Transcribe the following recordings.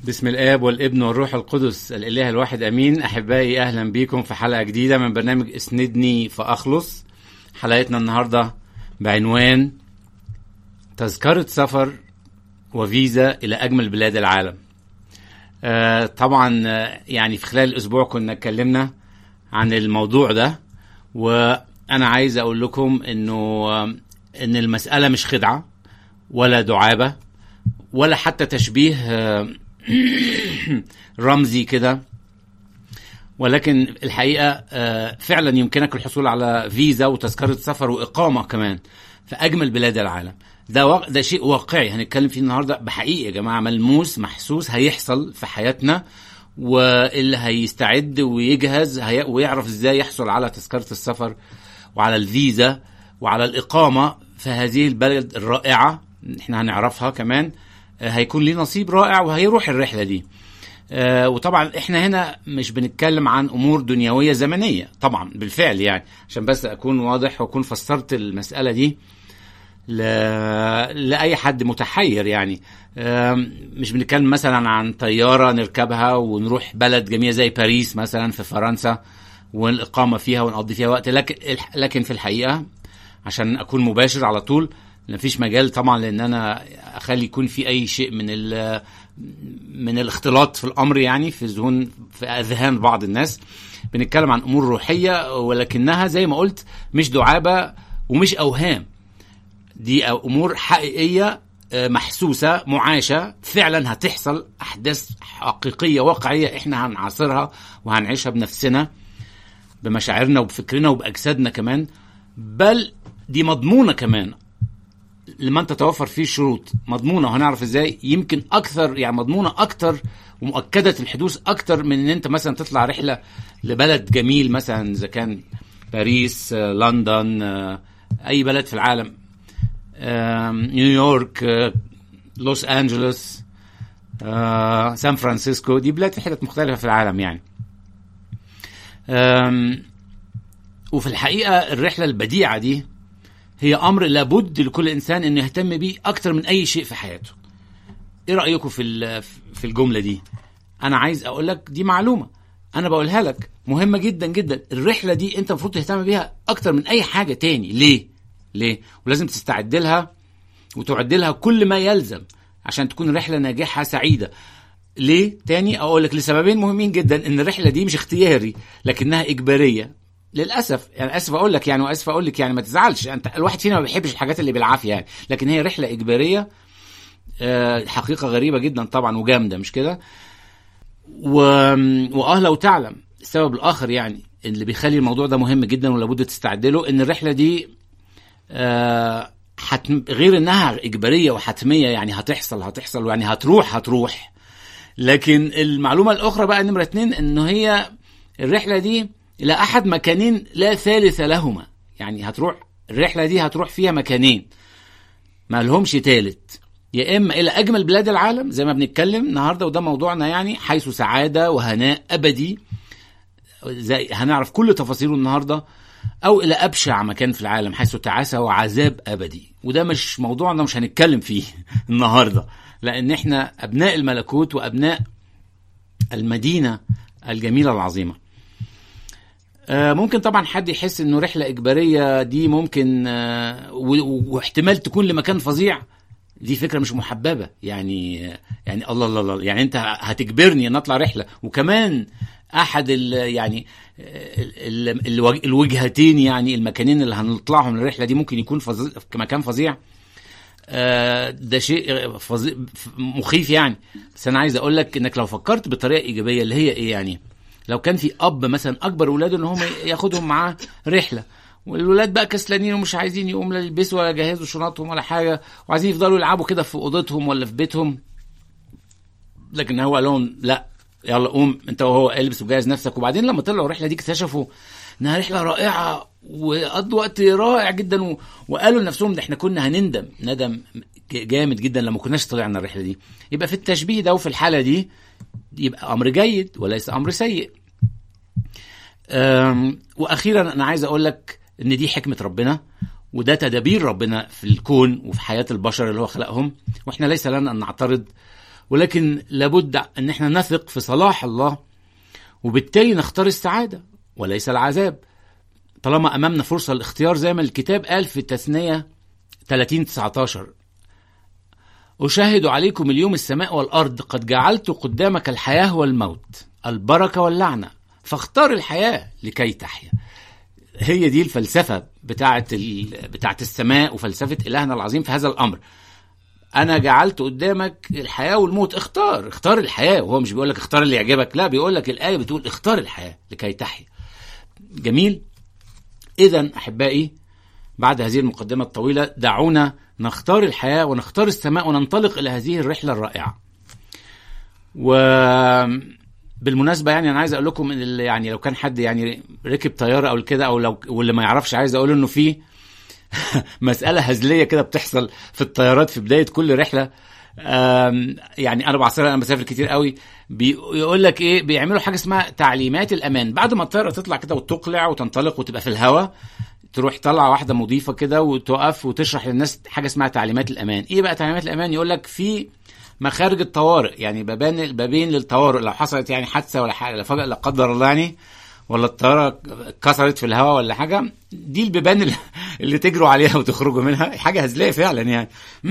بسم الاب والابن والروح القدس الاله الواحد امين احبائي اهلا بيكم في حلقه جديده من برنامج اسندني فاخلص حلقتنا النهارده بعنوان تذكره سفر وفيزا الى اجمل بلاد العالم آه طبعا آه، يعني في خلال الاسبوع كنا اتكلمنا عن الموضوع ده وانا عايز اقول لكم انه آه، ان المساله مش خدعه ولا دعابه ولا حتى تشبيه آه، رمزي كده ولكن الحقيقه آه، فعلا يمكنك الحصول على فيزا وتذكره سفر واقامه كمان في اجمل بلاد العالم ده وا- ده شيء واقعي هنتكلم فيه النهارده بحقيقه يا جماعه ملموس محسوس هيحصل في حياتنا واللي هيستعد ويجهز هي ويعرف ازاي يحصل على تذكره السفر وعلى الفيزا وعلى الاقامه في هذه البلد الرائعه احنا هنعرفها كمان آه، هيكون ليه نصيب رائع وهيروح الرحله دي آه، وطبعا احنا هنا مش بنتكلم عن امور دنيويه زمنيه طبعا بالفعل يعني عشان بس اكون واضح واكون فسرت المساله دي ل... لاي حد متحير يعني آم، مش بنتكلم مثلا عن طياره نركبها ونروح بلد جميله زي باريس مثلا في فرنسا والاقامه فيها ونقضي فيها وقت لكن لكن في الحقيقه عشان اكون مباشر على طول مفيش مجال طبعا لان انا اخلي يكون في اي شيء من ال من الاختلاط في الامر يعني في ذهن في اذهان بعض الناس بنتكلم عن امور روحيه ولكنها زي ما قلت مش دعابه ومش اوهام دي امور حقيقيه آه، محسوسه معاشه فعلا هتحصل احداث حقيقيه واقعيه احنا هنعاصرها وهنعيشها بنفسنا بمشاعرنا وبفكرنا وباجسادنا كمان بل دي مضمونه كمان لمن تتوفر فيه الشروط مضمونه وهنعرف ازاي يمكن اكثر يعني مضمونه اكثر ومؤكده الحدوث اكثر من ان انت مثلا تطلع رحله لبلد جميل مثلا اذا كان باريس آه، لندن آه، اي بلد في العالم آم، نيويورك آه، لوس انجلوس آه، سان فرانسيسكو دي بلاد في حتت مختلفه في العالم يعني آم، وفي الحقيقه الرحله البديعه دي هي امر لابد لكل انسان انه يهتم بيه اكتر من اي شيء في حياته ايه رايكم في ال- في الجمله دي انا عايز اقول لك دي معلومه انا بقولها لك مهمه جدا جدا الرحله دي انت المفروض تهتم بيها اكتر من اي حاجه تاني ليه ليه ولازم تستعد لها وتعد لها كل ما يلزم عشان تكون رحله ناجحه سعيده ليه تاني اقول لك لسببين مهمين جدا ان الرحله دي مش اختياري لكنها اجباريه للاسف يعني اسف اقول لك يعني واسف اقول لك يعني ما تزعلش انت الواحد فينا ما بيحبش الحاجات اللي بالعافيه يعني لكن هي رحله اجباريه آه، حقيقه غريبه جدا طبعا وجامده مش كده و... واه لو تعلم السبب الاخر يعني اللي بيخلي الموضوع ده مهم جدا ولابد تستعد له ان الرحله دي آه، حتم... غير انها اجباريه وحتميه يعني هتحصل هتحصل يعني هتروح هتروح لكن المعلومه الاخرى بقى نمره اتنين انه هي الرحله دي الى احد مكانين لا ثالث لهما يعني هتروح الرحله دي هتروح فيها مكانين ما لهمش تالت يا اما الى اجمل بلاد العالم زي ما بنتكلم النهارده وده موضوعنا يعني حيث سعاده وهناء ابدي زي هنعرف كل تفاصيله النهارده او الى ابشع مكان في العالم حيث تعاسه وعذاب ابدي وده مش موضوعنا مش هنتكلم فيه النهارده لان احنا ابناء الملكوت وابناء المدينه الجميله العظيمه آه، ممكن طبعا حد يحس انه رحله اجباريه دي ممكن آه، و- و- واحتمال تكون لمكان فظيع دي فكره مش محببه يعني يعني الله الله الله يعني انت هتجبرني ان اطلع رحله وكمان احد ال يعني ال- ال- الوج- الوجهتين يعني المكانين اللي هنطلعهم للرحله دي ممكن يكون فظيع مكان فظيع آه، ده شيء فظيع مخيف يعني بس انا عايز اقول لك انك لو فكرت بطريقه ايجابيه اللي هي ايه يعني لو كان في اب مثلا اكبر اولاده ان هم ياخدهم معاه رحله والولاد بقى كسلانين ومش عايزين يقوموا لا يلبسوا ولا يجهزوا شنطهم ولا حاجه وعايزين يفضلوا يلعبوا كده في اوضتهم ولا في بيتهم لكن هو قال لهم لا يلا قوم انت وهو البس وجهز نفسك وبعدين لما طلعوا الرحله دي اكتشفوا انها رحله رائعه وقضوا وقت رائع جدا و... وقالوا لنفسهم ده احنا كنا هنندم ندم جامد جدا لما كناش طلعنا الرحله دي يبقى في التشبيه ده وفي الحاله دي يبقى امر جيد وليس امر سيء أم، واخيرا انا عايز اقول لك ان دي حكمه ربنا وده تدابير ربنا في الكون وفي حياه البشر اللي هو خلقهم واحنا ليس لنا ان نعترض ولكن لابد ان احنا نثق في صلاح الله وبالتالي نختار السعاده وليس العذاب طالما امامنا فرصه للاختيار زي ما الكتاب قال في التثنيه 30 19 أشاهد عليكم اليوم السماء والأرض قد جعلت قدامك الحياة والموت البركة واللعنة فاختار الحياة لكي تحيا هي دي الفلسفة بتاعت, ال... بتاعت السماء وفلسفة إلهنا العظيم في هذا الأمر أنا جعلت قدامك الحياة والموت اختار اختار الحياة وهو مش بيقول لك اختار اللي يعجبك لا بيقول لك الآية بتقول اختار الحياة لكي تحيا جميل إذا أحبائي بعد هذه المقدمة الطويلة دعونا نختار الحياة ونختار السماء وننطلق إلى هذه الرحلة الرائعة وبالمناسبة يعني أنا عايز أقول لكم إن اللي يعني لو كان حد يعني ركب طيارة أو كده أو لو واللي ما يعرفش عايز أقول إنه في مسألة هزلية كده بتحصل في الطيارات في بداية كل رحلة آم، يعني انا بعصرها انا بسافر كتير قوي بيقول لك ايه بيعملوا حاجه اسمها تعليمات الامان بعد ما الطياره تطلع كده وتقلع وتنطلق وتبقى في الهواء تروح طلع واحده مضيفه كده وتقف وتشرح للناس حاجه اسمها تعليمات الامان ايه بقى تعليمات الامان يقول لك في مخارج الطوارئ يعني بابين البابين للطوارئ لو حصلت يعني حادثه ولا حاجه لا فجاه لا قدر الله يعني ولا الطياره اتكسرت في الهواء ولا حاجه دي البيبان اللي- اللي تجروا عليها وتخرجوا منها حاجه هزليه فعلا يعني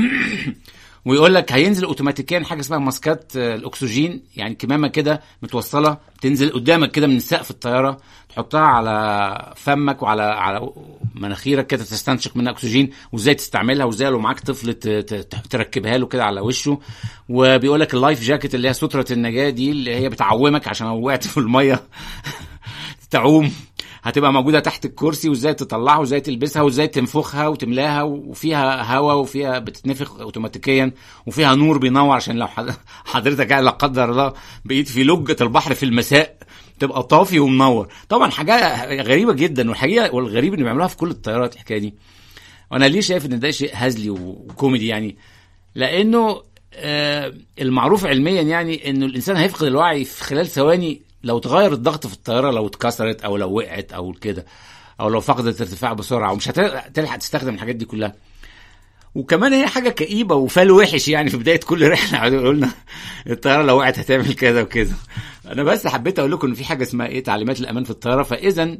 ويقول لك هينزل اوتوماتيكيا حاجه اسمها ماسكات آه، الاكسجين يعني كمامه كده متوصله تنزل قدامك كده من سقف الطياره تحطها على فمك وعلى على مناخيرك كده تستنشق منها اكسجين وازاي تستعملها وازاي لو معاك طفل ت- ت- تركبها له كده على وشه وبيقول لك اللايف جاكيت اللي هي ستره النجاه دي اللي هي بتعومك عشان لو وقعت في الميه تعوم هتبقى موجوده تحت الكرسي وازاي تطلعها وازاي تلبسها وازاي تنفخها وتملاها وفيها هواء وفيها بتتنفخ اوتوماتيكيا وفيها نور بينور عشان لو حد- حضرتك قاعد لا قدر الله بقيت في لجة البحر في المساء تبقى طافي ومنور طبعا حاجه غريبه جدا والحقيقه والغريب ان بيعملوها في كل الطيارات الحكايه دي وانا ليه شايف ان ده شيء هزلي وكوميدي يعني لانه آه، المعروف علميا يعني انه الانسان هيفقد الوعي في خلال ثواني لو تغير الضغط في الطياره لو اتكسرت او لو وقعت او كده او لو فقدت ارتفاع بسرعه ومش هتلحق تستخدم الحاجات دي كلها وكمان هي حاجه كئيبه وفال وحش يعني في بدايه كل رحله قعدوا يقولوا لنا الطياره لو وقعت هتعمل كذا وكذا انا بس حبيت اقول لكم ان في حاجه اسمها ايه تعليمات الامان في الطياره فاذا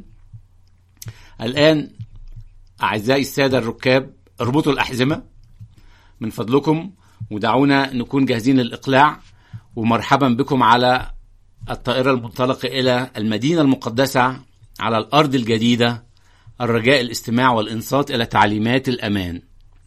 الان اعزائي الساده الركاب اربطوا الاحزمه من فضلكم ودعونا نكون جاهزين للاقلاع ومرحبا بكم على الطائره المنطلقه الى المدينه المقدسه على الارض الجديده الرجاء الاستماع والانصات الى تعليمات الامان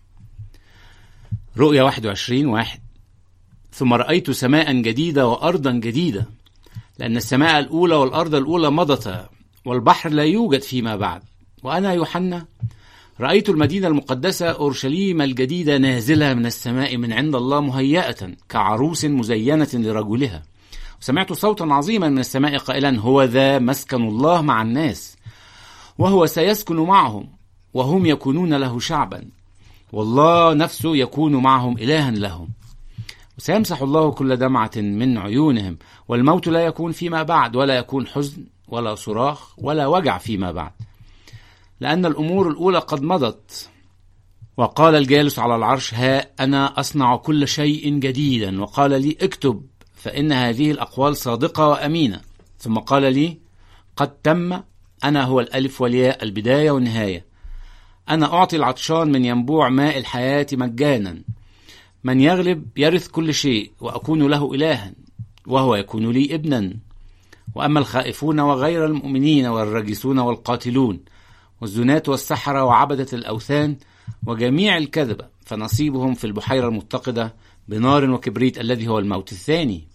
رؤيا 21 واحد ثم رأيت سماء جديدة وأرضا جديدة لأن السماء الأولى والأرض الأولى مضتا والبحر لا يوجد فيما بعد وأنا يوحنا رأيت المدينة المقدسة أورشليم الجديدة نازلة من السماء من عند الله مهيئة كعروس مزينة لرجلها وسمعت صوتا عظيما من السماء قائلا هو ذا مسكن الله مع الناس وهو سيسكن معهم وهم يكونون له شعبا والله نفسه يكون معهم إلها لهم وسيمسح الله كل دمعة من عيونهم والموت لا يكون فيما بعد ولا يكون حزن ولا صراخ ولا وجع فيما بعد لأن الأمور الأولى قد مضت وقال الجالس على العرش ها أنا أصنع كل شيء جديدا وقال لي اكتب فإن هذه الأقوال صادقة وأمينة ثم قال لي قد تم أنا هو الألف والياء البداية والنهاية أنا أعطي العطشان من ينبوع ماء الحياة مجانا من يغلب يرث كل شيء وأكون له إلها وهو يكون لي ابنا وأما الخائفون وغير المؤمنين والرجسون والقاتلون والزناة والسحرة وعبدة الأوثان وجميع الكذبة فنصيبهم في البحيرة المتقدة بنار وكبريت الذي هو الموت الثاني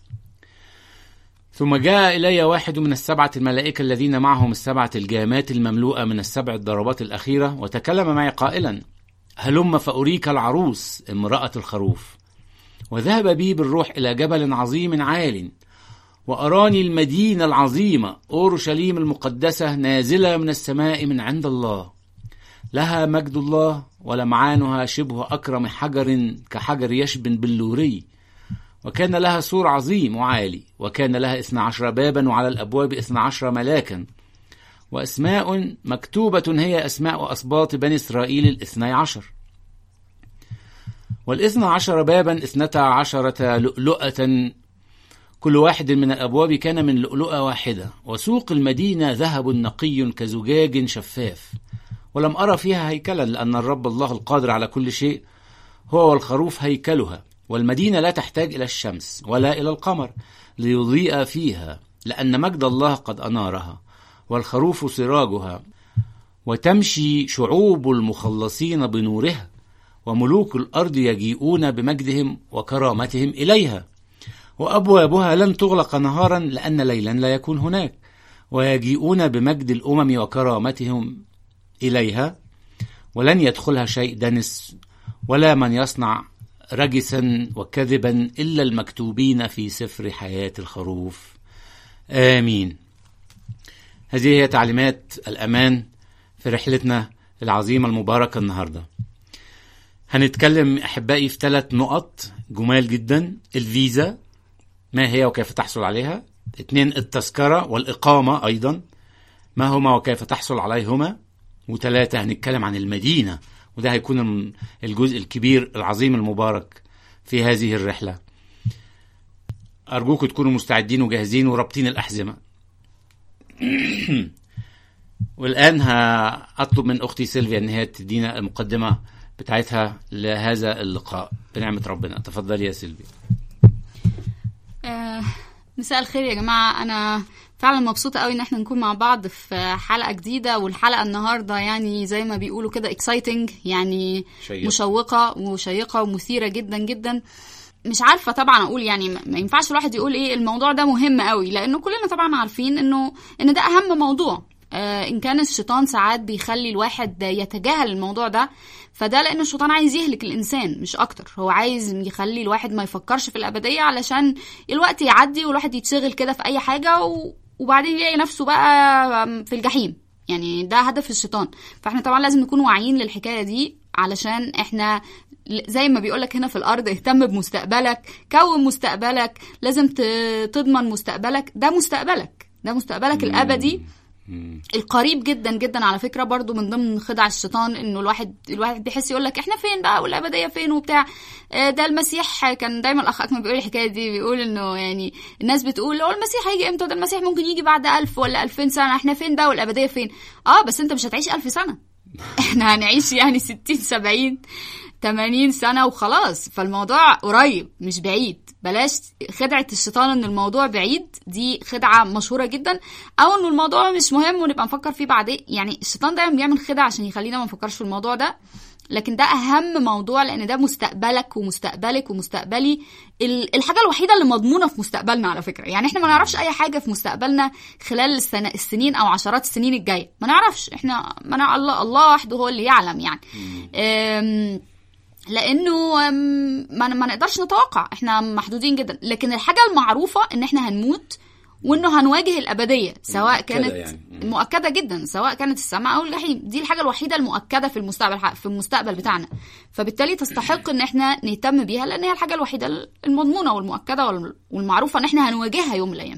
ثم جاء إلي واحد من السبعة الملائكة الذين معهم السبعة الجامات المملوءة من السبع الضربات الأخيرة وتكلم معي قائلا هلم فأريك العروس امرأة الخروف وذهب بي بالروح إلى جبل عظيم عال وأراني المدينة العظيمة أورشليم المقدسة نازلة من السماء من عند الله لها مجد الله ولمعانها شبه أكرم حجر كحجر يشبن باللوري وكان لها سور عظيم وعالي وكان لها اثنى عشر بابا وعلى الأبواب اثنى عشر ملاكا وأسماء مكتوبة هي أسماء أسباط بني إسرائيل الاثني عشر والإثنى عشر بابا اثنتا عشرة لؤلؤة كل واحد من الأبواب كان من لؤلؤة واحدة وسوق المدينة ذهب نقي كزجاج شفاف ولم أرى فيها هيكلا لأن الرب الله القادر على كل شيء هو والخروف هيكلها والمدينة لا تحتاج إلى الشمس ولا إلى القمر ليضيء فيها لأن مجد الله قد أنارها والخروف سراجها وتمشي شعوب المخلصين بنورها وملوك الأرض يجيئون بمجدهم وكرامتهم إليها وأبوابها لن تغلق نهارا لأن ليلا لا يكون هناك ويجيئون بمجد الأمم وكرامتهم إليها ولن يدخلها شيء دنس ولا من يصنع رجسا وكذبا إلا المكتوبين في سفر حياة الخروف آمين هذه هي تعليمات الأمان في رحلتنا العظيمة المباركة النهاردة هنتكلم أحبائي في ثلاث نقط جمال جدا الفيزا ما هي وكيف تحصل عليها اثنين التذكرة والإقامة أيضا ما هما وكيف تحصل عليهما وثلاثة هنتكلم عن المدينة وده هيكون الجزء الكبير العظيم المبارك في هذه الرحلة أرجوكم تكونوا مستعدين وجاهزين ورابطين الأحزمة والآن هأطلب من أختي سيلفيا أن هي تدينا المقدمة بتاعتها لهذا اللقاء بنعمة ربنا تفضلي يا سيلفيا آه، مساء الخير يا جماعة أنا فعلا مبسوطة قوي إن احنا نكون مع بعض في حلقة جديدة والحلقة النهاردة يعني زي ما بيقولوا كده exciting يعني شيق. مشوقة وشيقة ومثيرة جدا جدا مش عارفة طبعا أقول يعني ما ما ينفعش الواحد يقول إيه الموضوع ده مهم قوي لأنه كلنا طبعا عارفين إنه إن ده أهم موضوع آه، إن كان الشيطان ساعات بيخلي الواحد يتجاهل الموضوع ده فده لأن الشيطان عايز يهلك الإنسان مش أكتر هو عايز يخلي الواحد ما يفكرش في الأبدية علشان الوقت يعدي والواحد يتشغل كده في أي حاجة و... وبعدين يلاقي نفسه بقى في الجحيم يعني ده هدف الشيطان فاحنا طبعا لازم نكون واعيين للحكاية دي علشان احنا زي ما بيقولك هنا في الارض اهتم بمستقبلك كون مستقبلك لازم ت- تضمن مستقبلك ده مستقبلك ده مستقبلك الابدي القريب جدا جدا على فكره برضو من ضمن خدع الشيطان انه الواحد الواحد بيحس يقول لك احنا فين بقى والابديه فين وبتاع آه، ده المسيح كان دايما الاخ اكمل بيقول الحكايه دي بيقول انه يعني الناس بتقول هو المسيح هيجي امتى ده المسيح ممكن يجي بعد ألف ولا ألفين سنه احنا فين بقى والابديه فين اه بس انت مش هتعيش ألف سنه احنا هنعيش يعني 60 70 80 سنة وخلاص فالموضوع قريب مش بعيد بلاش خدعة الشيطان ان الموضوع بعيد دي خدعة مشهورة جدا او انه الموضوع مش مهم ونبقى نفكر فيه بعدين يعني الشيطان دايما بيعمل خدع عشان يخلينا ما نفكرش في الموضوع ده لكن ده اهم موضوع لان ده مستقبلك ومستقبلك ومستقبلي ال- الحاجه الوحيده اللي مضمونه في مستقبلنا على فكره يعني احنا ما نعرفش اي حاجه في مستقبلنا خلال السنة السنين او عشرات السنين الجايه ما نعرفش احنا ما نع... الله الله وحده هو اللي يعلم يعني أم... لانه أم، ما ما نقدرش نتوقع احنا محدودين جدا لكن الحاجه المعروفه ان احنا هنموت وانه هنواجه الابديه سواء مؤكدة كانت يعني. مم. مؤكده جدا سواء كانت السماء او الجحيم دي الحاجه الوحيده المؤكده في المستقبل في المستقبل بتاعنا فبالتالي تستحق ان احنا نهتم بيها لان هي الحاجه الوحيده المضمونه والمؤكده وال- والمعروفه ان احنا هنواجهها يوم من الايام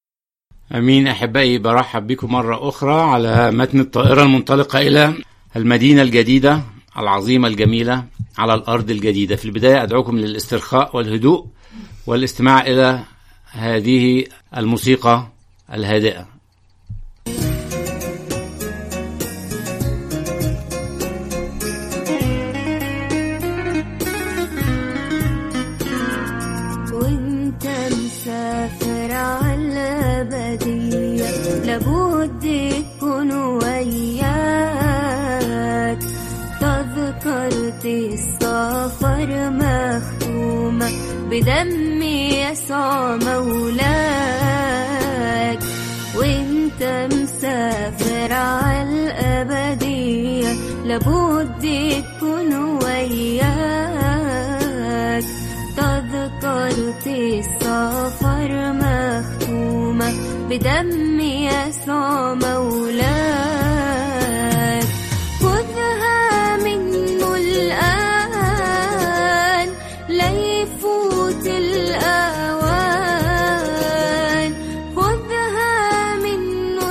أمين أحبائي برحب بكم مرة أخرى على متن الطائرة المنطلقة إلى المدينة الجديدة العظيمة الجميلة على الأرض الجديدة في البداية أدعوكم للاسترخاء والهدوء والاستماع إلى هذه الموسيقى الهادئة وانت مسافر على بدية لابد يكون وياك تذكرة السفر مختومة بدم يسوع مولاك وانت مسافر على الأبدية لابد يكون وياك تذكرة السفر مختومة بدم يسوع مولاك خذها منه الآن لا يفوت الأوان خذها منه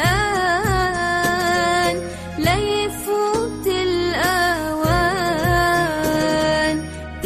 الآن لا يفوت الأوان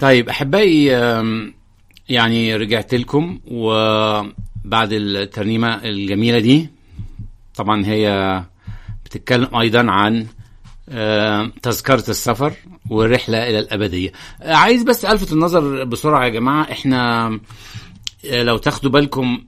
طيب احبائي آم، يعني رجعت لكم وبعد الترنيمه الجميله دي طبعا هي بتتكلم ايضا عن آم، تذكره السفر والرحله الى الابديه آه، عايز بس الفت النظر بسرعه يا جماعه احنا آه، لو تاخدوا بالكم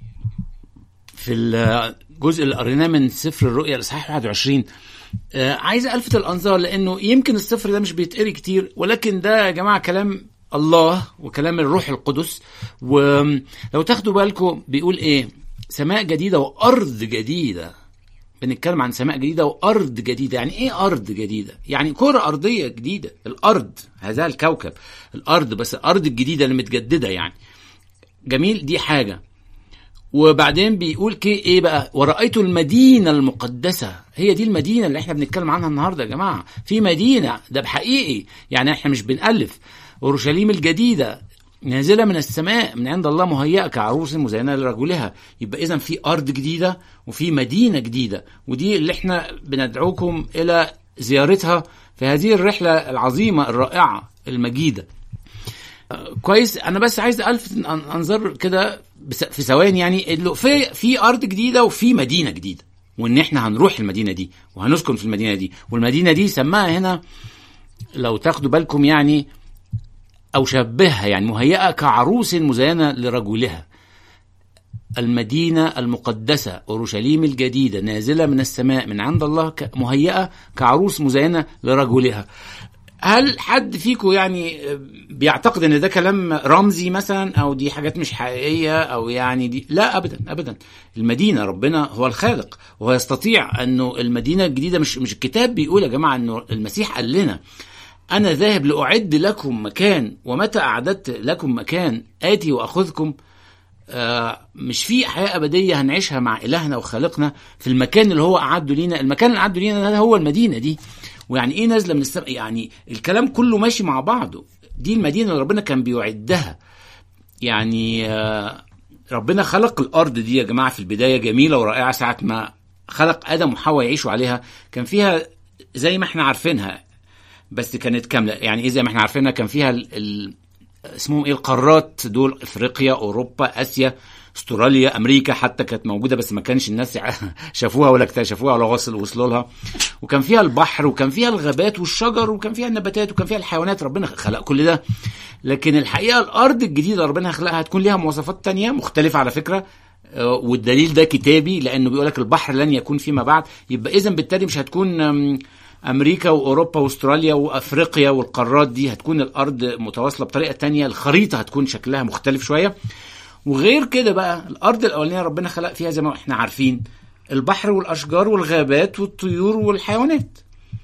في الجزء اللي قريناه من سفر الرؤيا الاصحاح 21 آه، عايز الفت الانظار لانه يمكن السفر ده مش بيتقري كتير ولكن ده يا جماعه كلام الله وكلام الروح القدس ولو تاخدوا بالكم بيقول ايه سماء جديده وارض جديده بنتكلم عن سماء جديده وارض جديده يعني ايه ارض جديده يعني كره ارضيه جديده الارض هذا الكوكب الارض بس الارض الجديده اللي متجدده يعني جميل دي حاجه وبعدين بيقول كي ايه بقى ورأيت المدينة المقدسة هي دي المدينة اللي احنا بنتكلم عنها النهاردة يا جماعة في مدينة ده بحقيقي يعني احنا مش بنألف أورشليم الجديدة نازلة من السماء من عند الله مهيئة كعروس مزينة لرجلها يبقى إذا في أرض جديدة وفي مدينة جديدة ودي اللي احنا بندعوكم إلى زيارتها في هذه الرحلة العظيمة الرائعة المجيدة كويس انا بس عايز الفت أن- انظر كده بس- في ثواني يعني انه في في ارض جديده وفي مدينه جديده وان احنا هنروح المدينه دي وهنسكن في المدينه دي والمدينه دي سماها هنا لو تاخدوا بالكم يعني او شبهها يعني مهيئه كعروس مزينه لرجلها المدينة المقدسة أورشليم الجديدة نازلة من السماء من عند الله ك- مهيئة كعروس مزينة لرجلها هل حد فيكم يعني بيعتقد ان ده كلام رمزي مثلا او دي حاجات مش حقيقيه او يعني دي لا ابدا ابدا المدينه ربنا هو الخالق وهو يستطيع انه المدينه الجديده مش مش الكتاب بيقول يا جماعه انه المسيح قال لنا انا ذاهب لاعد لكم مكان ومتى اعددت لكم مكان اتي واخذكم آه، مش في حياه ابديه هنعيشها مع الهنا وخالقنا في المكان اللي هو اعده لينا المكان اللي اعده لينا ده هو المدينه دي ويعني ايه نازله من السماء يعني الكلام كله ماشي مع بعضه دي المدينه اللي ربنا كان بيعدها يعني آه، ربنا خلق الارض دي يا جماعه في البدايه جميله ورائعه ساعه ما خلق ادم وحواء يعيشوا عليها كان فيها زي ما احنا عارفينها بس كانت كامله يعني ايه زي ما احنا عارفينها كان فيها ال... ال... اسمهم ايه القارات دول افريقيا اوروبا اسيا استراليا امريكا حتى كانت موجوده بس ما كانش الناس شافوها ولا اكتشفوها ولا وصل وصلوا لها وكان فيها البحر وكان فيها الغابات والشجر وكان فيها النباتات وكان فيها الحيوانات ربنا خلق كل ده لكن الحقيقه الارض الجديده ربنا هيخلقها هتكون ليها مواصفات تانية مختلفه على فكره آه، والدليل ده كتابي لانه بيقول لك البحر لن يكون فيما بعد يبقى اذا بالتالي مش هتكون آم، امريكا واوروبا واستراليا وافريقيا والقارات دي هتكون الارض متواصله بطريقه تانية الخريطه هتكون شكلها مختلف شويه وغير كده بقى الارض الاولانيه ربنا خلق فيها زي ما احنا عارفين البحر والاشجار والغابات والطيور والحيوانات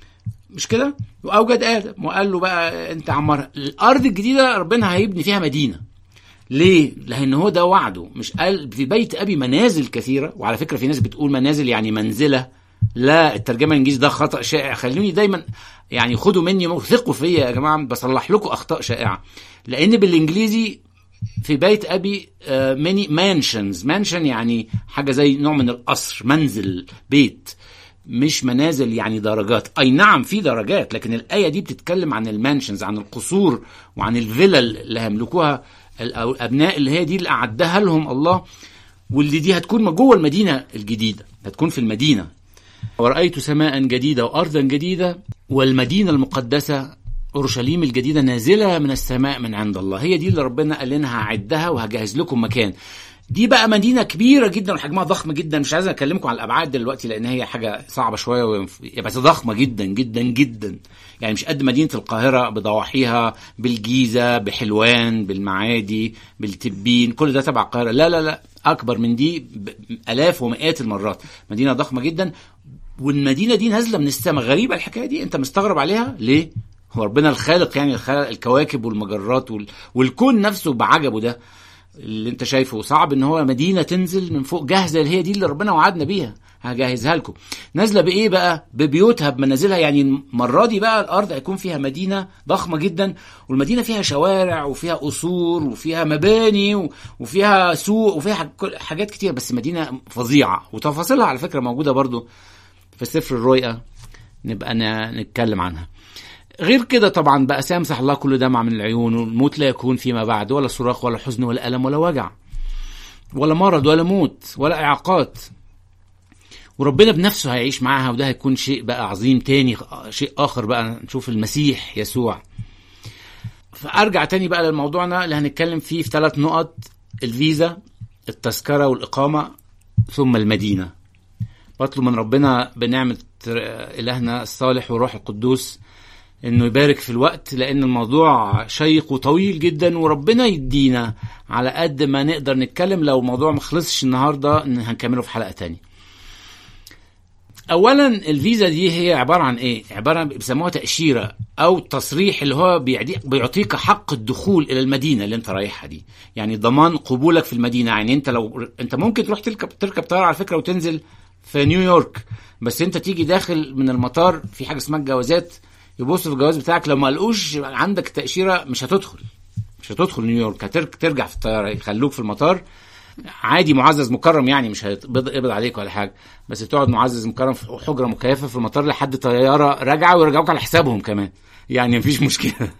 مش كده واوجد ادم وقال له بقى انت عمرها الارض الجديده ربنا هيبني فيها مدينه ليه؟ لأن هو ده وعده مش قال في بيت أبي منازل كثيرة وعلى فكرة في ناس بتقول منازل يعني منزلة لا الترجمة الإنجليزي ده خطأ شائع خلوني دايما يعني خدوا مني وثقوا فيا يا جماعة بصلح لكم أخطاء شائعة لأن بالإنجليزي في بيت أبي ماني مانشنز مانشن يعني حاجة زي نوع من القصر منزل بيت مش منازل يعني درجات اي نعم في درجات لكن الايه دي بتتكلم عن المانشنز عن القصور وعن الفلل اللي هيملكوها الابناء اللي هي دي اللي اعدها لهم الله واللي دي هتكون جوه المدينه الجديده هتكون في المدينه ورأيت سماء جديدة وأرضا جديدة والمدينة المقدسة أورشليم الجديدة نازلة من السماء من عند الله هي دي اللي ربنا قال لنا هعدها وهجهز لكم مكان دي بقى مدينة كبيرة جدا وحجمها ضخم جدا مش عايز أكلمكم على الأبعاد دلوقتي لأن هي حاجة صعبة شوية وينف- بس ضخمة جدا جدا جدا يعني مش قد مدينة القاهرة بضواحيها بالجيزة بحلوان بالمعادي بالتبين كل ده تبع القاهرة لا لا لا أكبر من دي بآلاف ومئات المرات مدينة ضخمة جدا والمدينه دي نازله من السماء غريبه الحكايه دي انت مستغرب عليها ليه هو ربنا الخالق يعني الخالق الكواكب والمجرات وال... والكون نفسه بعجبه ده اللي انت شايفه صعب ان هو مدينه تنزل من فوق جاهزه اللي هي دي اللي ربنا وعدنا بيها هجهزها لكم نازله بايه بقى ببيوتها بمنازلها يعني المره دي بقى الارض هيكون فيها مدينه ضخمه جدا والمدينه فيها شوارع وفيها قصور وفيها مباني و- وفيها سوق وفيها حاج- كل- حاجات كتير بس مدينه فظيعه وتفاصيلها على فكره موجوده برضو في سفر الرؤيا نبقى ن- نتكلم عنها غير كده طبعا بقى سيمسح الله كل دمع من العيون والموت لا يكون فيما بعد ولا صراخ ولا حزن ولا ألم ولا وجع ولا مرض ولا موت ولا إعاقات وربنا بنفسه هيعيش معاها وده هيكون شيء بقى عظيم تاني شيء آخر بقى نشوف المسيح يسوع فأرجع تاني بقى لموضوعنا اللي هنتكلم فيه في ثلاث نقط الفيزا التذكرة والإقامة ثم المدينة بطلب من ربنا بنعمة إلهنا الصالح والروح القدوس انه يبارك في الوقت لان الموضوع شيق وطويل جدا وربنا يدينا على قد ما نقدر نتكلم لو الموضوع ما خلصش النهارده ان هنكمله في حلقه تانية اولا الفيزا دي هي عباره عن ايه عباره عن بيسموها تاشيره او تصريح اللي هو بيعدي- بيعطيك حق الدخول الى المدينه اللي انت رايحها دي يعني ضمان قبولك في المدينه يعني انت لو انت ممكن تروح تركب تركب طياره على فكره وتنزل في نيويورك بس انت تيجي داخل من المطار في حاجه اسمها الجوازات يبصوا في الجواز بتاعك لو ما لقوش عندك تاشيره مش هتدخل مش هتدخل نيويورك هترجع في الطياره يخلوك في المطار عادي معزز مكرم يعني مش هيقبض عليك ولا حاجه بس تقعد معزز مكرم في حجره مكيفه في المطار لحد طياره راجعه ويرجعوك على حسابهم كمان يعني مفيش مشكله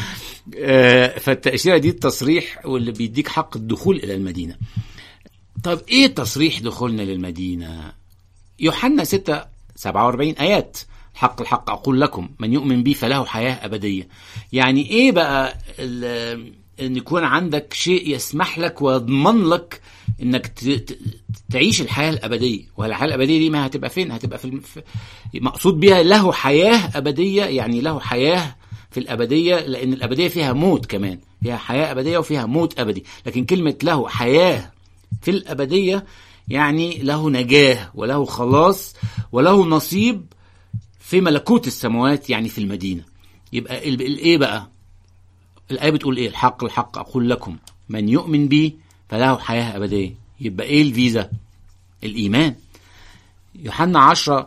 آه، فالتاشيره دي التصريح واللي بيديك حق الدخول الى المدينه طب ايه تصريح دخولنا للمدينه يوحنا 6 47 ايات حق الحق اقول لكم من يؤمن بي فله حياه ابديه يعني ايه بقى ال- ان يكون عندك شيء يسمح لك ويضمن لك انك ت- ت- تعيش الحياه الابديه والحياه الابديه دي ما هتبقى فين هتبقى في, الم- في مقصود بيها له حياه ابديه يعني له حياه في الابديه لان الابديه فيها موت كمان فيها حياه ابديه وفيها موت ابدي لكن كلمه له حياه في الابديه يعني له نجاه وله خلاص وله نصيب في ملكوت السماوات يعني في المدينه يبقى ال- الايه بقى الآية بتقول إيه؟ الحق الحق أقول لكم من يؤمن بي فله حياة أبدية. يبقى إيه الفيزا؟ الإيمان. يوحنا 10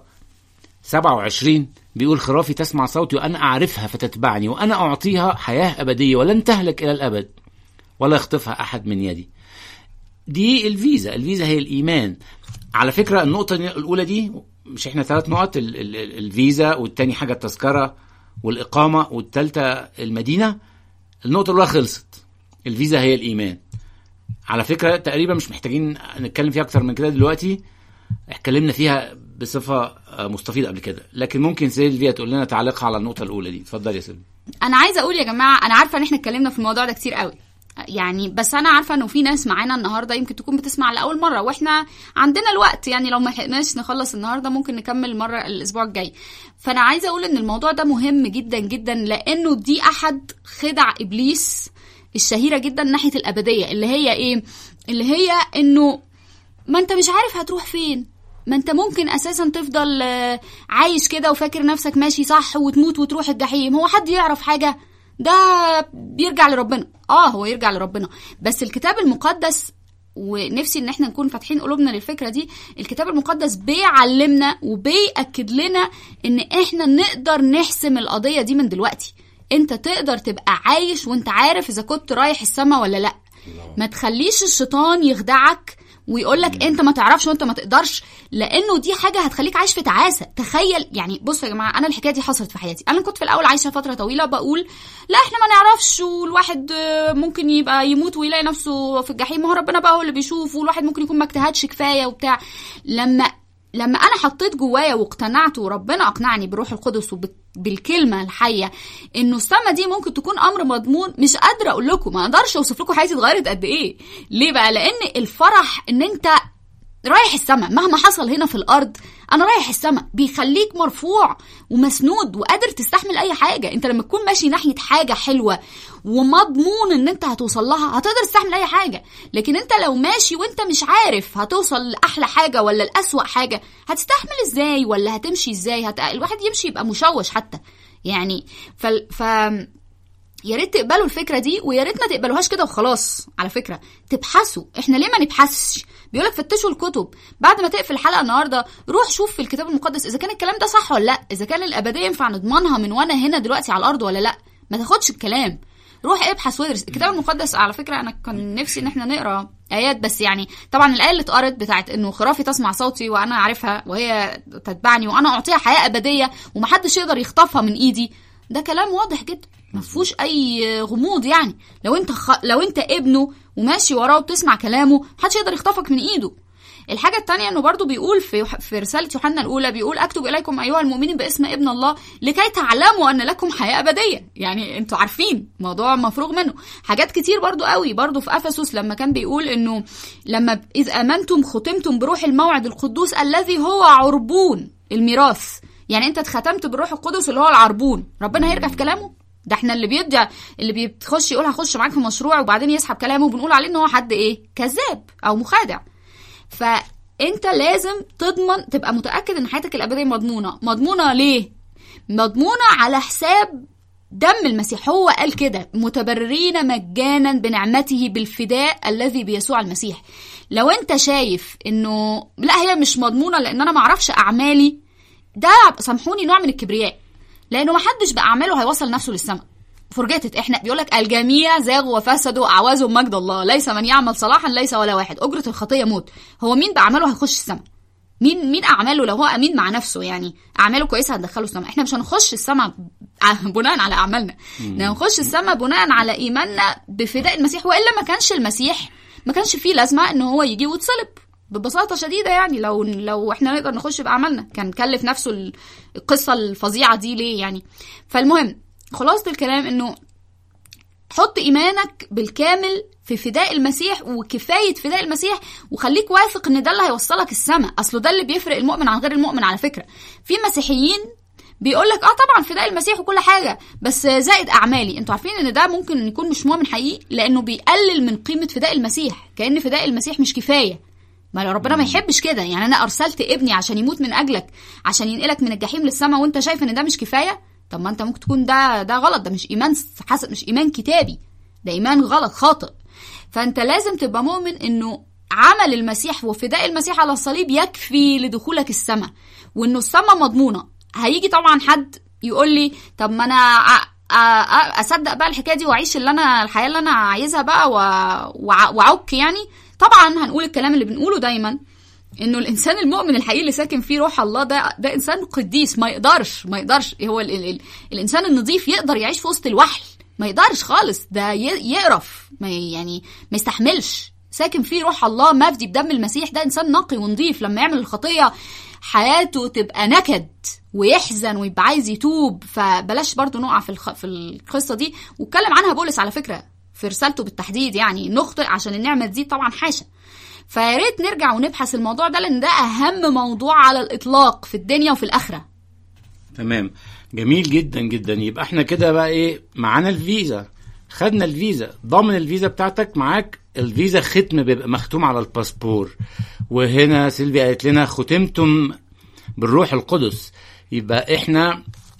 27 بيقول خرافي تسمع صوتي وأنا أعرفها فتتبعني وأنا أعطيها حياة أبدية ولن تهلك إلى الأبد ولا يخطفها أحد من يدي. دي الفيزا، الفيزا هي الإيمان. على فكرة النقطة الأولى دي مش إحنا ثلاث نقط ال- ال- ال- الفيزا والتاني حاجة التذكرة والإقامة والتالتة المدينة النقطة الأولى خلصت الفيزا هي الإيمان على فكرة تقريبا مش محتاجين نتكلم فيها أكتر من كده دلوقتي اتكلمنا فيها بصفة آه، مستفيضة قبل كده لكن ممكن سيلفيا تقول لنا تعليقها على النقطة الأولى دي اتفضل يا سيلفيا انا عايزه اقول يا جماعه انا عارفه ان احنا اتكلمنا في الموضوع ده كتير قوي يعني بس انا عارفه انه في ناس معانا النهارده يمكن تكون بتسمع لاول مره واحنا عندنا الوقت يعني لو ما لحقناش نخلص النهارده ممكن نكمل المره الاسبوع الجاي فانا عايزه اقول ان الموضوع ده مهم جدا جدا لانه دي احد خدع ابليس الشهيره جدا ناحيه الابديه اللي هي ايه اللي هي انه ما انت مش عارف هتروح فين ما انت ممكن اساسا تفضل آه، عايش كده وفاكر نفسك ماشي صح وتموت وتروح الجحيم هو حد يعرف حاجه ده بيرجع لربنا اه هو يرجع لربنا بس الكتاب المقدس ونفسي ان احنا نكون فاتحين قلوبنا للفكره دي الكتاب المقدس بيعلمنا وبيأكد لنا ان احنا نقدر نحسم القضيه دي من دلوقتي انت تقدر تبقى عايش وانت عارف اذا كنت رايح السما ولا لا ما تخليش الشيطان يخدعك ويقول لك انت ما تعرفش وانت ما تقدرش لانه دي حاجه هتخليك عايش في تعاسه تخيل يعني بصوا يا جماعه انا الحكايه دي حصلت في حياتي انا كنت في الاول عايشه فتره طويله بقول لا احنا ما نعرفش والواحد آه، ممكن يبقى يموت ويلاقي نفسه في الجحيم ما هو ربنا بقى هو اللي بيشوف والواحد ممكن يكون ما اجتهدش كفايه وبتاع لما لما انا حطيت جوايا واقتنعت وربنا اقنعني بروح القدس وبالكلمه الحيه انه السما دي ممكن تكون امر مضمون مش قادره اقول لكم ما اقدرش اوصف لكم حياتي اتغيرت قد ايه ليه بقى لان الفرح ان انت رايح السما مهما حصل هنا في الارض انا رايح السما بيخليك مرفوع ومسنود وقادر تستحمل اي حاجه انت لما تكون ماشي ناحيه حاجه حلوه ومضمون ان انت هتوصل لها هتقدر تستحمل اي حاجه لكن انت لو ماشي وانت مش عارف هتوصل لاحلى حاجه ولا لاسوا حاجه هتستحمل ازاي ولا هتمشي ازاي هت... الواحد يمشي يبقى مشوش حتى يعني ف... ف... يا ريت تقبلوا الفكره دي ويا ريت ما تقبلوهاش كده وخلاص على فكره تبحثوا احنا ليه ما نبحثش بيقولك فتشوا الكتب بعد ما تقفل الحلقه النهارده روح شوف في الكتاب المقدس اذا كان الكلام ده صح ولا لا اذا كان الابديه ينفع نضمنها من وانا هنا دلوقتي على الارض ولا لا ما تاخدش الكلام روح ابحث وادرس الكتاب المقدس على فكره انا كان نفسي ان احنا نقرا ايات بس يعني طبعا الايه اللي اتقرت بتاعت انه خرافي تسمع صوتي وانا عارفها وهي تتبعني وانا اعطيها حياه ابديه ومحدش يقدر يخطفها من ايدي ده كلام واضح جدا ما فيهوش اي غموض يعني لو انت خ... لو انت ابنه وماشي وراه وبتسمع كلامه محدش يقدر يخطفك من ايده الحاجة التانية انه برضو بيقول في يوح- في رسالة يوحنا الاولى بيقول اكتب اليكم ايها المؤمنين باسم ابن الله لكي تعلموا ان لكم حياة ابدية يعني انتوا عارفين موضوع مفروغ منه حاجات كتير برضو قوي برضو في افسس لما كان بيقول انه لما ب- اذ امنتم ختمتم بروح الموعد القدوس الذي هو عربون الميراث يعني انت اتختمت بالروح القدس اللي هو العربون ربنا هيرجع في كلامه ده احنا اللي بيدعي اللي بيخش يقول هخش معاك في مشروع وبعدين يسحب كلامه وبنقول عليه ان هو حد ايه كذاب او مخادع فانت لازم تضمن تبقى متاكد ان حياتك الابديه مضمونه مضمونه ليه مضمونه على حساب دم المسيح هو قال كده متبررين مجانا بنعمته بالفداء الذي بيسوع المسيح لو انت شايف انه لا هي مش مضمونه لان انا معرفش اعمالي ده سامحوني نوع من الكبرياء لانه ما حدش باعماله هيوصل نفسه للسماء فرجتت احنا بيقول لك الجميع زاغوا وفسدوا اعوزوا مجد الله ليس من يعمل صلاحا ليس ولا واحد اجره الخطيه موت هو مين باعماله هيخش السماء مين مين اعماله لو هو امين مع نفسه يعني اعماله كويسه هتدخله السماء احنا مش هنخش السماء ع- بناء على اعمالنا احنا هنخش السماء بناء على ايماننا بفداء المسيح والا ما كانش المسيح ما كانش فيه لازمه ان هو يجي ويتصلب ببساطة شديدة يعني لو لو احنا نقدر نخش بأعمالنا كان كلف نفسه ال- القصة الفظيعة دي ليه يعني فالمهم خلاصة الكلام انه حط ايمانك بالكامل في فداء المسيح وكفايه فداء المسيح وخليك واثق ان ده اللي هيوصلك السماء اصله ده اللي بيفرق المؤمن عن غير المؤمن على فكره في مسيحيين بيقول لك اه طبعا فداء المسيح وكل حاجه بس زائد اعمالي انتوا عارفين ان ده ممكن يكون مش مؤمن حقيقي لانه بيقلل من قيمه فداء المسيح كان فداء المسيح مش كفايه ما لو ربنا ما يحبش كده يعني انا ارسلت ابني عشان يموت من اجلك عشان ينقلك من الجحيم للسماء وانت شايف ان ده مش كفايه طب ما انت ممكن تكون ده ده غلط ده مش ايمان حسب مش ايمان كتابي ده ايمان غلط خاطئ فانت لازم تبقى مؤمن انه عمل المسيح وفداء المسيح على الصليب يكفي لدخولك السماء وانه السماء مضمونه هيجي طبعا حد يقول لي طب ما انا أ- أ- أ- اصدق بقى الحكايه دي واعيش اللي انا الحياه اللي انا عايزها بقى و- وع- واعك يعني طبعا هنقول الكلام اللي بنقوله دايما انه الانسان المؤمن الحقيقي اللي ساكن فيه روح الله ده ده انسان قديس ما يقدرش ما يقدرش هو ال ال ال الانسان النظيف يقدر يعيش في وسط الوحل ما يقدرش خالص ده ي- يقرف ما ي- يعني ما يستحملش ساكن فيه روح الله مفدي بدم المسيح ده انسان نقي ونظيف لما يعمل الخطيه حياته تبقى نكد ويحزن ويبقى عايز يتوب فبلاش برضو نقع في الخ... في القصه دي واتكلم عنها بولس على فكره في رسالته بالتحديد يعني نخطئ عشان النعمه تزيد طبعا حاشا فيا ريت نرجع ونبحث الموضوع ده لان ده اهم موضوع على الاطلاق في الدنيا وفي الاخره تمام جميل جدا جدا يبقى احنا كده بقى ايه معانا الفيزا خدنا الفيزا ضامن الفيزا بتاعتك معاك الفيزا ختم بيبقى مختوم على الباسبور وهنا سيلفيا قالت لنا ختمتم بالروح القدس يبقى احنا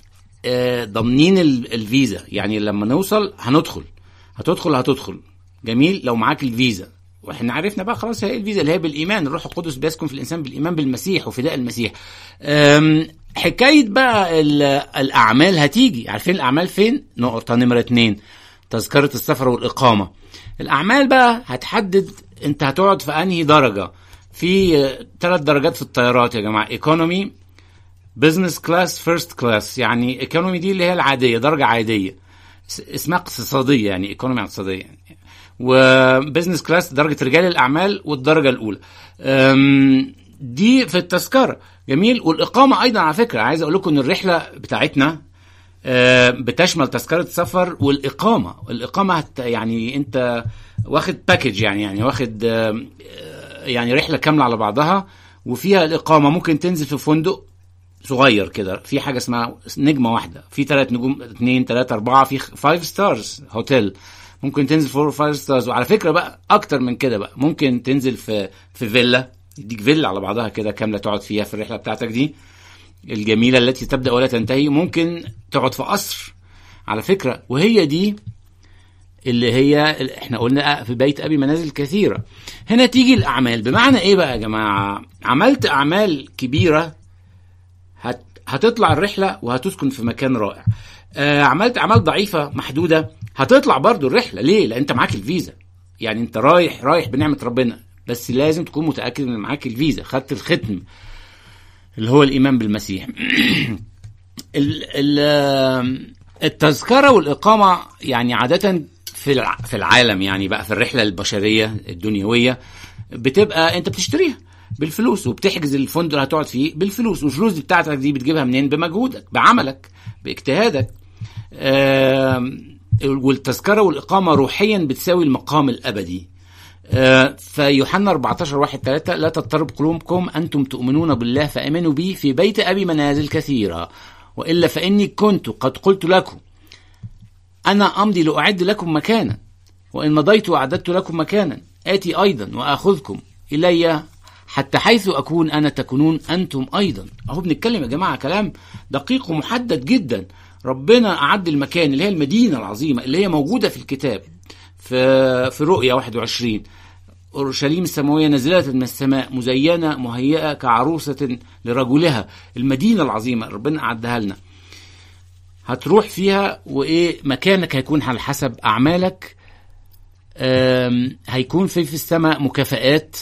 آه، ضامنين ال- الفيزا يعني لما نوصل هندخل هتدخل هتدخل جميل لو معاك الفيزا واحنا عرفنا بقى خلاص هي الفيزا اللي هي بالايمان الروح القدس بيسكن في الانسان بالايمان بالمسيح وفداء المسيح أم، حكايه بقى ال- الاعمال هتيجي عارفين الاعمال فين نقطه نمره اتنين تذكره السفر والاقامه الاعمال بقى هتحدد انت هتقعد في انهي درجه في ثلاث درجات في الطيارات يا جماعه ايكونومي بزنس كلاس فيرست كلاس يعني ايكونومي دي اللي هي العاديه درجه عاديه اس- اسمها اقتصاديه يعني ايكونومي اقتصاديه يعني وبزنس كلاس درجه رجال الاعمال والدرجه الاولى أم، دي في التذكره جميل والاقامه ايضا على فكره عايز اقول لكم ان الرحله بتاعتنا آه، بتشمل تذكره سفر والاقامه الاقامه هت يعني انت واخد باكج يعني يعني واخد آه، آه، يعني رحله كامله على بعضها وفيها الاقامه ممكن تنزل في فندق صغير كده في حاجه اسمها نجمه واحده في ثلاث نجوم اثنين ثلاثه اربعه في فايف ستارز هوتيل ممكن تنزل فور فايف ستارز وعلى فكره بقى اكتر من كده بقى ممكن تنزل في في فيلا يديك فيلا على بعضها كده كامله تقعد فيها في الرحله بتاعتك دي الجميله التي تبدا ولا تنتهي ممكن تقعد في قصر على فكره وهي دي اللي هي احنا قلنا في بيت ابي منازل كثيره هنا تيجي الاعمال بمعنى ايه بقى يا جماعه عملت اعمال كبيره هت هتطلع الرحله وهتسكن في مكان رائع آه عملت اعمال ضعيفه محدوده هتطلع برضو الرحله ليه لان انت معاك الفيزا يعني انت رايح رايح بنعمه ربنا بس لازم تكون متاكد ان معاك الفيزا خدت الختم اللي هو الايمان بالمسيح ال ال التذكره والاقامه يعني عاده في الع- في العالم يعني بقى في الرحله البشريه الدنيويه بتبقى انت بتشتريها بالفلوس وبتحجز الفندق اللي هتقعد فيه بالفلوس والفلوس دي بتاعتك دي بتجيبها منين بمجهودك بعملك باجتهادك آم، والتذكره والاقامه روحيا بتساوي المقام الابدي آه، فيوحنا 14 واحد 3 لا تضطرب قلوبكم انتم تؤمنون بالله فامنوا بي في بيت ابي منازل كثيره والا فاني كنت قد قلت لكم انا امضي لاعد لكم مكانا وان مضيت واعددت لكم مكانا اتي ايضا واخذكم الي حتى حيث اكون انا تكونون انتم ايضا اهو بنتكلم يا جماعه كلام دقيق ومحدد جدا ربنا اعد المكان اللي هي المدينه العظيمه اللي هي موجوده في الكتاب في في رؤيا 21 اورشليم السماويه نازله من السماء مزينه مهيئه كعروسه لرجلها المدينه العظيمه ربنا اعدها لنا هتروح فيها وايه مكانك هيكون على حسب اعمالك آم، هيكون في في السماء مكافآت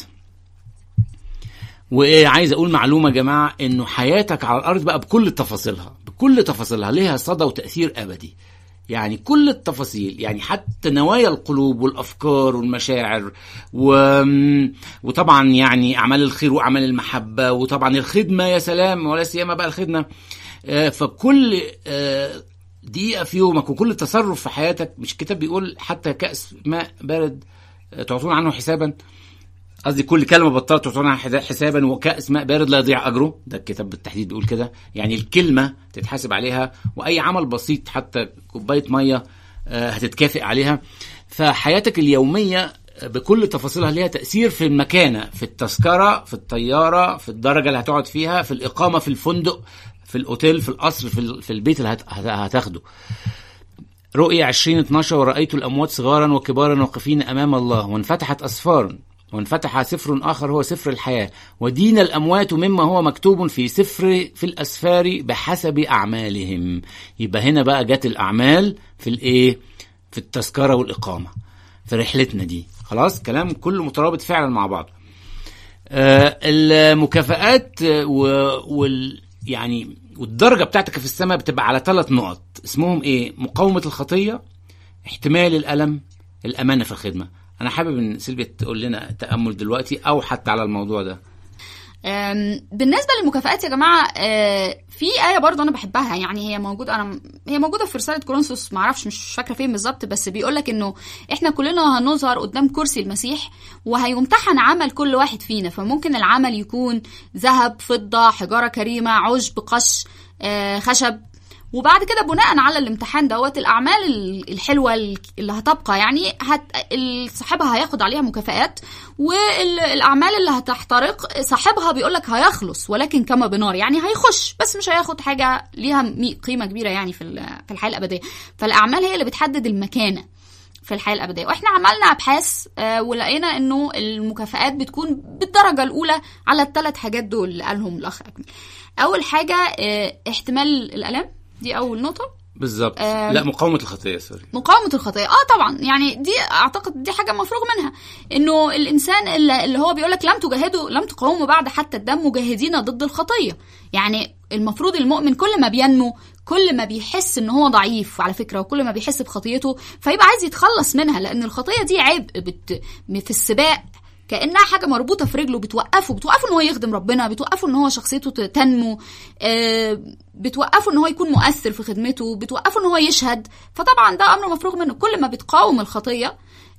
وايه عايز اقول معلومه يا جماعه انه حياتك على الارض بقى بكل تفاصيلها بكل تفاصيلها ليها صدى وتاثير ابدي يعني كل التفاصيل يعني حتى نوايا القلوب والافكار والمشاعر و... وطبعا يعني اعمال الخير واعمال المحبه وطبعا الخدمه يا سلام ولا سيما بقى الخدمه آه، فكل آه، دقيقه في يومك وكل تصرف في حياتك مش الكتاب بيقول حتى كاس ماء بارد آه، تعطون عنه حسابا قصدي كل كلمه بطلت تعطون عنها حدا- حسابا وكاس ماء بارد لا يضيع اجره ده الكتاب بالتحديد بيقول كده يعني الكلمه تتحاسب عليها واي عمل بسيط حتى كوبايه ميه آه، هتتكافئ عليها فحياتك اليوميه بكل تفاصيلها ليها تأثير في المكانة في التذكرة في الطيارة في الدرجة اللي هتقعد فيها في الإقامة في الفندق في الأوتيل في القصر في, ال- في البيت اللي هت- هت- هتاخده رؤيا 20 12 ورأيت الأموات صغارا وكبارا واقفين أمام الله وانفتحت أسفار وانفتح سفر آخر هو سفر الحياة ودين الأموات مما هو مكتوب في سفر في الأسفار بحسب أعمالهم يبقى هنا بقى جت الأعمال في الإيه في التذكرة والإقامة في رحلتنا دي خلاص كلام كله مترابط فعلا مع بعض آه، المكافآت آه، و- وال يعني والدرجة بتاعتك في السماء بتبقى على ثلاث نقط اسمهم ايه مقاومة الخطية احتمال الألم الأمانة في الخدمة أنا حابب إن سيلفيا تقول لنا تأمل دلوقتي أو حتى على الموضوع ده أم، بالنسبه للمكافآت يا جماعه آه، في ايه برضه انا بحبها يعني هي موجوده انا هي موجوده في رساله كورنثوس ما اعرفش مش فاكره فين بالظبط بس بيقول لك انه احنا كلنا هنظهر قدام كرسي المسيح وهيمتحن عمل كل واحد فينا فممكن العمل يكون ذهب فضه حجاره كريمه عشب قش آه، خشب وبعد كده بناء على الامتحان دوت الاعمال ال- الحلوه ال- اللي هتبقى يعني هت... ال- صاحبها هياخد عليها مكافآت والاعمال اللي هتحترق صاحبها بيقول لك هيخلص ولكن كما بنار يعني هيخش بس مش هياخد حاجه ليها مي- قيمه كبيره يعني في ال- في الحياه الابديه فالاعمال هي اللي بتحدد المكانه في الحياه الابديه واحنا عملنا ابحاث آه، ولقينا انه المكافآت بتكون بالدرجه الاولى على الثلاث حاجات دول اللي قالهم الاخ اكمل اول حاجه آه، احتمال الالام دي اول نقطه بالظبط آم. لا مقاومة الخطية سوري مقاومة الخطية اه طبعا يعني دي اعتقد دي حاجة مفروغ منها انه الانسان اللي, اللي هو بيقولك لم تجاهدوا لم تقاوموا بعد حتى الدم مجاهدين ضد الخطية يعني المفروض المؤمن كل ما بينمو كل ما بيحس ان هو ضعيف على فكرة وكل ما بيحس بخطيته فيبقى عايز يتخلص منها لان الخطية دي عبء بت... في السباق كانها حاجه مربوطه في رجله بتوقفه بتوقفه ان هو يخدم ربنا بتوقفه ان هو شخصيته ت- تنمو آه، بتوقفه ان هو يكون مؤثر في خدمته بتوقفه ان هو يشهد فطبعا ده امر مفروغ منه كل ما بتقاوم الخطيه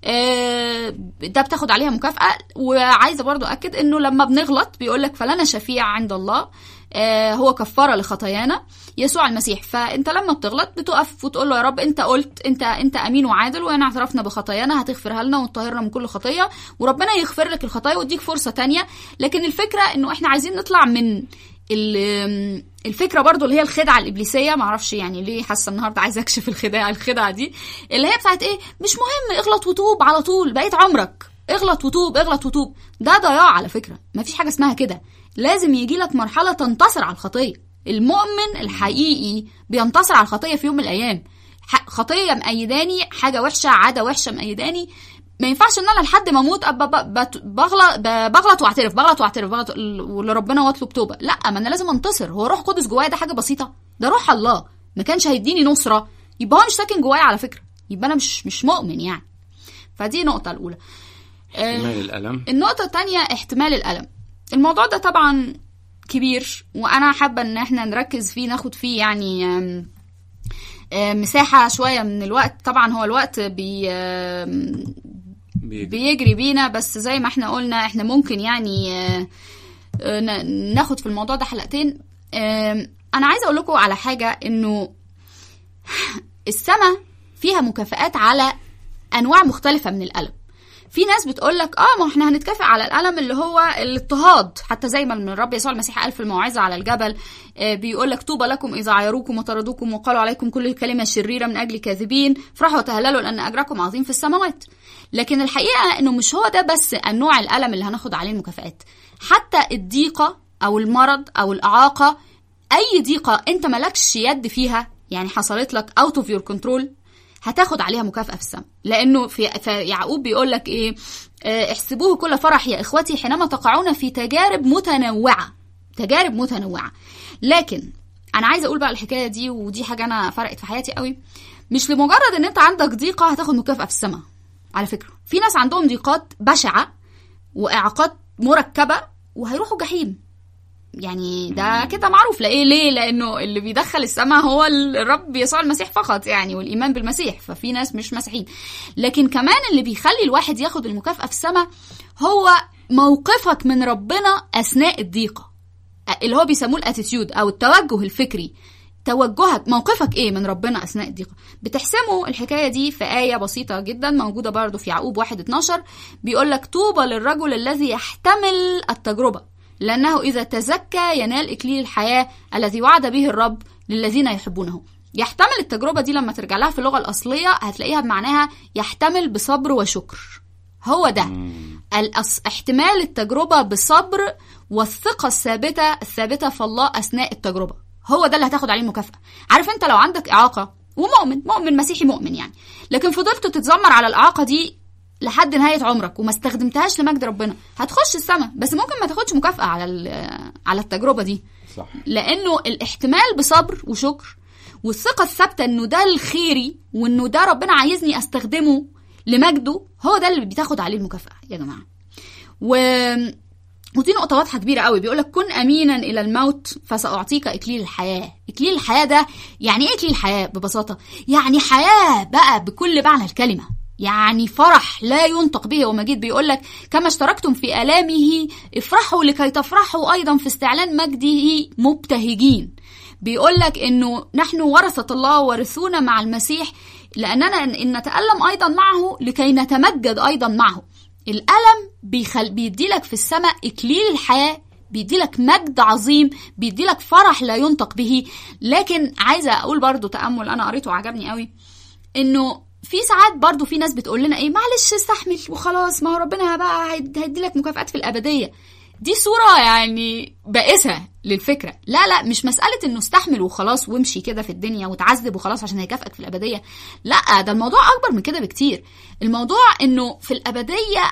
آه، ده بتاخد عليها مكافأة وعايزة برضو أكد إنه لما بنغلط بيقولك فلنا شفيع عند الله آه، هو كفارة لخطايانا يسوع المسيح فأنت لما بتغلط بتقف وتقول له يا رب أنت قلت أنت أنت أمين وعادل وأنا اعترفنا بخطايانا هتغفرها لنا وتطهرنا من كل خطية وربنا يغفر لك الخطايا ويديك فرصة تانية لكن الفكرة إنه إحنا عايزين نطلع من ال- الفكره برضو اللي هي الخدعه الابليسيه معرفش يعني ليه حاسه النهارده عايزه اكشف الخداع الخدعه دي اللي هي بتاعت ايه مش مهم اغلط وتوب على طول بقيت عمرك اغلط وتوب اغلط وتوب ده ضياع على فكره مفيش حاجه اسمها كده لازم يجي لك مرحله تنتصر على الخطيه المؤمن الحقيقي بينتصر على الخطيه في يوم من الايام ح- خطيه مأيداني حاجه وحشه عاده وحشه مأيداني ما ينفعش ان انا لحد ما اموت ابقى ب- بت- بغلط ب- بغلط واعترف بغلط واعترف بغلط ولربنا واطلب توبه لا ما انا لازم انتصر هو روح قدس جوايا ده حاجه بسيطه ده روح الله ما كانش هيديني نصره يبقى هو مش ساكن جوايا على فكره يبقى انا مش مش مؤمن يعني فدي النقطه الاولى آه، احتمال الالم النقطة التانية احتمال الألم الموضوع ده طبعا كبير وأنا حابة إن احنا نركز فيه ناخد فيه يعني آم، آم، مساحة شوية من الوقت طبعا هو الوقت بي آم، بيجي. بيجري بينا بس زي ما احنا قلنا احنا ممكن يعني آه، آه، ن- ناخد في الموضوع ده حلقتين آم، انا عايزه اقول لكم على حاجه انه السما فيها مكافآت على انواع مختلفه من الالم في ناس بتقول لك اه ما احنا هنتكافئ على الالم اللي هو الاضطهاد حتى زي ما الرب يسوع المسيح قال في الموعظه على الجبل آه بيقول لك طوبى لكم اذا عايروكم وطردوكم وقالوا عليكم كل كلمه شريره من اجل كاذبين افرحوا وتهللوا لان اجركم عظيم في السماوات لكن الحقيقه انه مش هو ده بس النوع الالم اللي هناخد عليه المكافئات حتى الضيقه او المرض او الاعاقه اي ضيقه انت مالكش يد فيها يعني حصلت لك اوت اوف يور كنترول هتاخد عليها مكافأة في السماء لأنه في, في يعقوب بيقول لك إيه آه، احسبوه كل فرح يا إخوتي حينما تقعون في تجارب متنوعة تجارب متنوعة لكن أنا عايزة أقول بقى الحكاية دي ودي حاجة أنا فرقت في حياتي قوي مش لمجرد إن أنت عندك ضيقة هتاخد مكافأة في السماء على فكرة في ناس عندهم ضيقات بشعة وإعاقات مركبة وهيروحوا جحيم يعني ده كده معروف لإيه ليه لأنه اللي بيدخل السماء هو الرب يسوع المسيح فقط يعني والإيمان بالمسيح ففي ناس مش مسيحيين لكن كمان اللي بيخلي الواحد ياخد المكافأة في السماء هو موقفك من ربنا أثناء الضيقة اللي هو بيسموه الاتيتيود أو التوجه الفكري توجهك موقفك ايه من ربنا اثناء الضيقه بتحسموا الحكايه دي في ايه بسيطه جدا موجوده برضو في يعقوب 1 12 بيقول لك طوبى للرجل الذي يحتمل التجربه لانه اذا تزكى ينال اكليل الحياه الذي وعد به الرب للذين يحبونه يحتمل التجربه دي لما ترجع لها في اللغه الاصليه هتلاقيها بمعناها يحتمل بصبر وشكر هو ده الأص... احتمال التجربة بصبر والثقة الثابتة الثابتة في الله أثناء التجربة هو ده اللي هتاخد عليه مكافأة عارف انت لو عندك إعاقة ومؤمن مؤمن مسيحي مؤمن يعني لكن فضلت تتذمر على الإعاقة دي لحد نهاية عمرك وما استخدمتهاش لمجد ربنا هتخش السما بس ممكن ما تاخدش مكافأة على ال- على التجربة دي صح لانه الاحتمال بصبر وشكر والثقه الثابته انه ده الخيري وانه ده ربنا عايزني استخدمه لمجده هو ده اللي بتاخد عليه المكافاه يا جماعه و ودي نقطة واضحة كبيرة قوي بيقول لك كن أمينا إلى الموت فسأعطيك إكليل الحياة إكليل الحياة ده يعني إيه إكليل الحياة ببساطة يعني حياة بقى بكل معنى الكلمة يعني فرح لا ينطق به ومجيد بيقول لك كما اشتركتم في آلامه افرحوا لكي تفرحوا أيضا في استعلان مجده مبتهجين بيقول لك انه نحن ورثة الله ورثونا مع المسيح لاننا ان نتألم ايضا معه لكي نتمجد ايضا معه الألم بيخل... بيديلك في السماء إكليل الحياة بيديلك مجد عظيم بيديلك فرح لا ينطق به لكن عايزة أقول برضو تأمل أنا قريته وعجبني قوي إنه في ساعات برضو في ناس بتقول لنا إيه معلش استحمل وخلاص ما هو ربنا بقى هيد- هيديلك مكافآت في الأبدية دي صورة يعني بائسة للفكرة لا لا مش مسألة انه استحمل وخلاص وامشي كده في الدنيا وتعذب وخلاص عشان هيكافئك في الأبدية لا ده الموضوع أكبر من كده بكتير الموضوع انه في الأبدية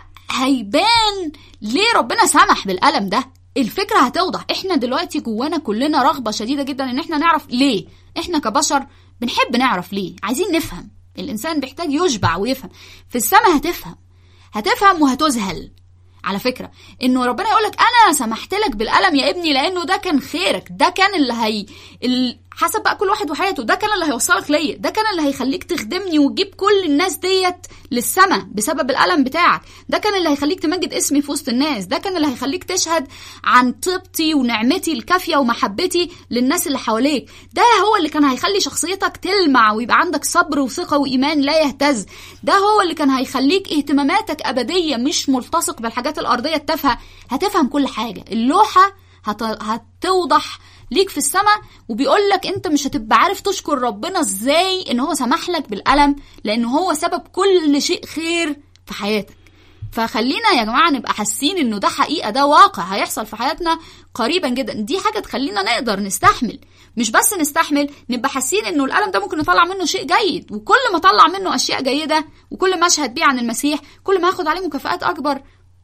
هيبان ليه ربنا سمح بالألم ده الفكرة هتوضح احنا دلوقتي جوانا كلنا رغبة شديدة جدا ان احنا نعرف ليه احنا كبشر بنحب نعرف ليه عايزين نفهم الإنسان بيحتاج يشبع ويفهم في السماء هتفهم هتفهم وهتذهل على فكره انه ربنا يقول لك انا سمحت لك بالالم يا ابني لانه ده كان خيرك ده كان اللي هي ال... حسب بقى كل واحد وحياته ده كان اللي هيوصلك ليا ده كان اللي هيخليك تخدمني وتجيب كل الناس ديت للسما بسبب الالم بتاعك ده كان اللي هيخليك تمجد اسمي في وسط الناس ده كان اللي هيخليك تشهد عن طيبتي ونعمتي الكافيه ومحبتي للناس اللي حواليك ده هو اللي كان هيخلي شخصيتك تلمع ويبقى عندك صبر وثقه وايمان لا يهتز ده هو اللي كان هيخليك اهتماماتك ابديه مش ملتصق بالحاجات الارضيه التافهه هتفهم كل حاجه اللوحه هت... هتوضح ليك في السماء وبيقول لك انت مش هتبقى عارف تشكر ربنا ازاي ان هو سمح لك بالالم لان هو سبب كل شيء خير في حياتك فخلينا يا جماعه نبقى حاسين انه ده حقيقه ده واقع هيحصل في حياتنا قريبا جدا دي حاجه تخلينا نقدر نستحمل مش بس نستحمل نبقى حاسين انه الالم ده ممكن نطلع منه شيء جيد وكل ما اطلع منه اشياء جيده وكل ما اشهد بيه عن المسيح كل ما هاخد عليه مكافآت اكبر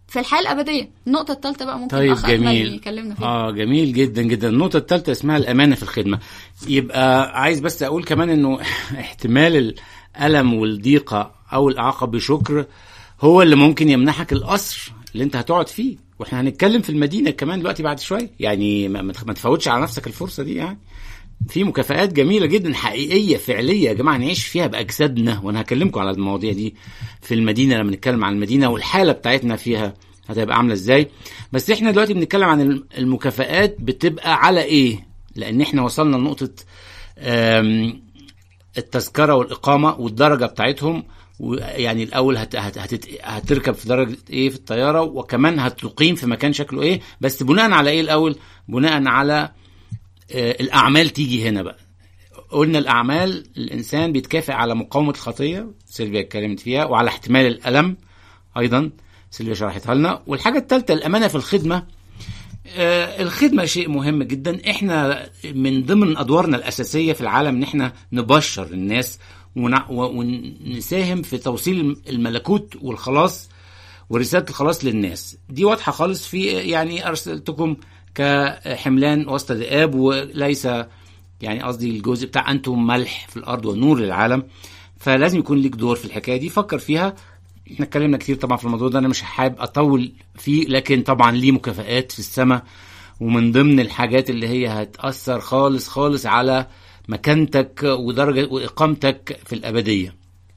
في الحياه الابديه النقطه الثالثه بقى ممكن طيب اخ أحمد جميل يكلمنا فيها اه جميل جدا جدا النقطة الثالثة اسمها الأمانة في الخدمة يبقى عايز بس أقول كمان إنه احتمال الألم والضيقة أو الإعاقة بشكر هو اللي ممكن يمنحك القصر اللي أنت هتقعد فيه واحنا هنتكلم في المدينة كمان دلوقتي بعد شوية يعني ما, ما تفوتش على نفسك الفرصة دي يعني في مكافآت جميلة جدا حقيقية فعلية يا جماعة نعيش فيها بأجسادنا وأنا هكلمكم على المواضيع دي في المدينة لما نتكلم عن المدينة والحالة بتاعتنا فيها هتبقى عاملة ازاي بس احنا دلوقتي بنتكلم عن المكافآت بتبقى على ايه لأن احنا وصلنا لنقطة آم، التذكرة والإقامة والدرجة بتاعتهم ويعني الأول هت هت هت هتركب في درجة إيه في الطيارة وكمان هتقيم في مكان شكله إيه بس بناء على إيه الأول؟ بناء على آه، الأعمال تيجي هنا بقى قلنا الأعمال الإنسان بيتكافئ على مقاومة الخطية سيلفيا اتكلمت فيها وعلى احتمال الألم أيضا سيلفيا شرحتها لنا والحاجة الثالثة الأمانة في الخدمة آه، الخدمة شيء مهم جدا احنا من ضمن ادوارنا الاساسية في العالم ان احنا نبشر الناس ونع- و- ونساهم في توصيل الملكوت والخلاص ورسالة الخلاص للناس دي واضحة خالص في يعني ارسلتكم كحملان وسط ذئاب وليس يعني قصدي الجزء بتاع انتم ملح في الارض ونور للعالم فلازم يكون ليك دور في الحكايه دي فكر فيها احنا اتكلمنا كتير طبعا في الموضوع ده انا مش حابب اطول فيه لكن طبعا ليه مكافآت في السماء ومن ضمن الحاجات اللي هي هتأثر خالص خالص على مكانتك ودرجة وإقامتك في الأبدية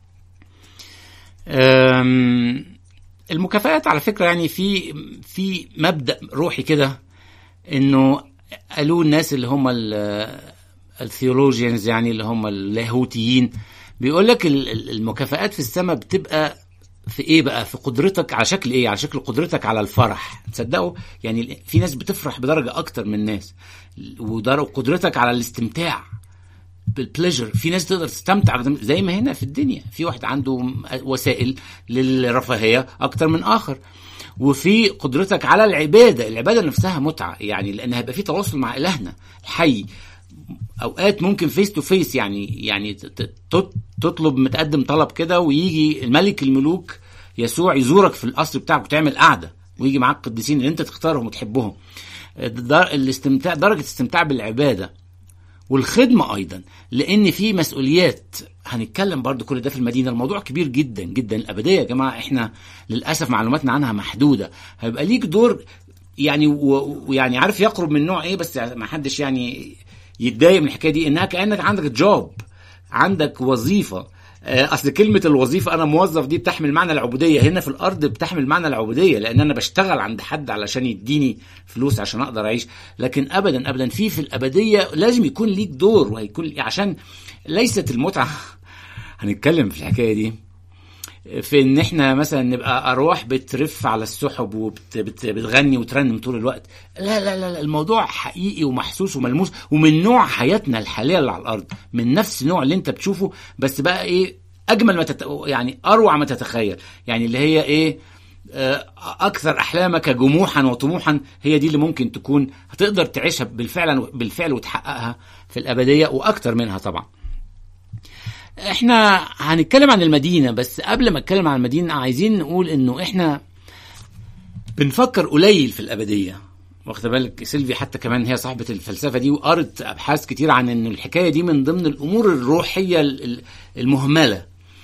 أم، المكافآت على فكرة يعني في في مبدأ روحي كده انه قالوا الناس اللي هم ال- الثيولوجيانز يعني اللي هم اللاهوتيين بيقول لك ال- ال- المكافآت في السماء بتبقى في ايه بقى في قدرتك على شكل ايه على شكل قدرتك على الفرح تصدقوا يعني في ناس بتفرح بدرجة اكتر من ناس ودر- وقدرتك على الاستمتاع بالبليجر في ناس تقدر تستمتع زي ما هنا في الدنيا في واحد عنده وسائل للرفاهية أكتر من آخر وفي قدرتك على العبادة العبادة نفسها متعة يعني لأن هيبقى في تواصل مع إلهنا الحي اوقات ممكن فيس تو فيس يعني يعني ت- ت- تطلب متقدم طلب كده ويجي الملك الملوك يسوع يزورك في القصر بتاعك وتعمل قعده ويجي معاك قديسين اللي انت تختارهم وتحبهم در- الاستمتاع درجه الاستمتاع بالعباده والخدمه ايضا لان في مسؤوليات هنتكلم برضو كل ده في المدينه الموضوع كبير جدا جدا الابديه يا جماعه احنا للاسف معلوماتنا عنها محدوده هيبقى ليك دور يعني و- ويعني عارف يقرب من نوع ايه بس ما حدش يعني يتضايق من الحكايه دي انها كانك عندك جوب عندك وظيفه آه، اصل كلمه الوظيفه انا موظف دي بتحمل معنى العبوديه هنا في الارض بتحمل معنى العبوديه لان انا بشتغل عند حد علشان يديني فلوس عشان اقدر اعيش لكن ابدا ابدا في في الابديه لازم يكون ليك دور وهيكون عشان ليست المتعه هنتكلم في الحكايه دي في ان احنا مثلا نبقى ارواح بترف على السحب وبتغني وترنم طول الوقت لا لا لا لا، الموضوع حقيقي ومحسوس وملموس ومن نوع حياتنا الحاليه اللي على الارض من نفس نوع اللي انت بتشوفه بس بقى ايه اجمل ما تت... يعني اروع ما تتخيل يعني اللي هي ايه آه، اكثر احلامك جموحا وطموحا هي دي اللي ممكن تكون هتقدر تعيشها بالفعل بالفعل وتحققها في الابديه واكتر منها طبعا احنا هنتكلم عن المدينة بس قبل ما اتكلم عن المدينة عايزين نقول انه احنا بنفكر قليل في الابدية واخد بالك سيلفي حتى كمان هي صاحبة الفلسفة دي وقرت ابحاث كتير عن ان الحكاية دي من ضمن الامور الروحية ال- ال- المهملة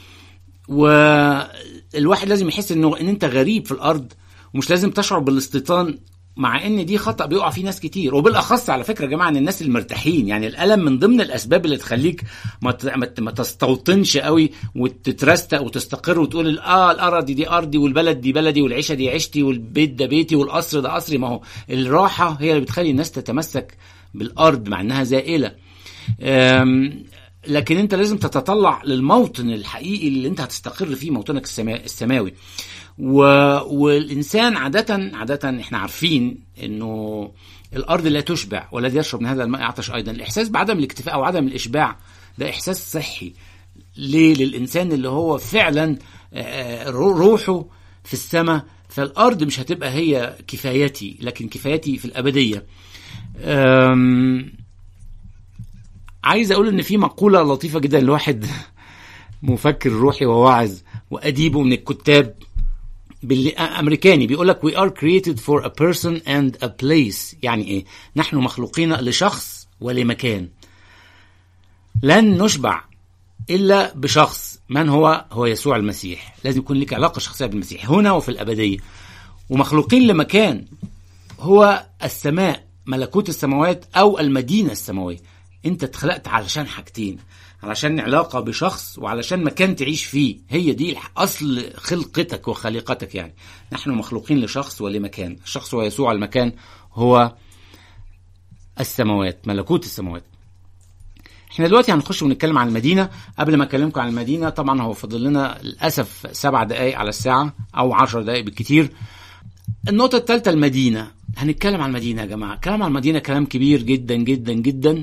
والواحد لازم يحس انه ان انت غريب في الارض ومش لازم تشعر بالاستيطان مع ان دي خطا بيقع فيه ناس كتير وبالاخص على فكره يا جماعه ان الناس المرتاحين يعني الالم من ضمن الاسباب اللي تخليك ما ت- ما ت- ما تستوطنش قوي وتترستق وتستقر وتقول اه الارض دي ارضي والبلد دي بلدي والعيشه دي عيشتي والبيت ده بيتي والقصر ده قصري ما هو الراحه هي اللي بتخلي الناس تتمسك بالارض مع انها زائله أم، لكن انت لازم تتطلع للموطن الحقيقي اللي انت هتستقر فيه موطنك السما- السماوي و... والانسان عاده عاده احنا عارفين انه الارض لا تشبع والذي يشرب من هذا الماء يعطش ايضا الاحساس بعدم الاكتفاء او عدم الاشباع ده احساس صحي ليه للانسان اللي هو فعلا آه، رو- روحه في السماء فالارض مش هتبقى هي كفايتي لكن كفايتي في الابديه أم، عايز اقول ان في مقوله لطيفه جدا لواحد مفكر روحي وواعظ واديب من الكتاب بالامريكاني بيقول لك we are created for a person and a place يعني ايه نحن مخلوقين لشخص ولمكان لن نشبع الا بشخص من هو هو يسوع المسيح لازم يكون لك علاقه شخصيه بالمسيح هنا وفي الابديه ومخلوقين لمكان هو السماء ملكوت السماوات او المدينه السماويه انت اتخلقت علشان حاجتين علشان علاقة بشخص وعلشان مكان تعيش فيه هي دي الح- أصل خلقتك وخليقتك يعني نحن مخلوقين لشخص ولمكان الشخص هو يسوع المكان هو السماوات ملكوت السماوات احنا دلوقتي هنخش ونتكلم عن المدينة قبل ما اكلمكم عن المدينة طبعا هو فاضل لنا للأسف سبع دقايق على الساعة أو عشر دقايق بالكتير النقطة الثالثة المدينة هنتكلم عن المدينة يا جماعة كلام عن المدينة كلام كبير جدا جدا جدا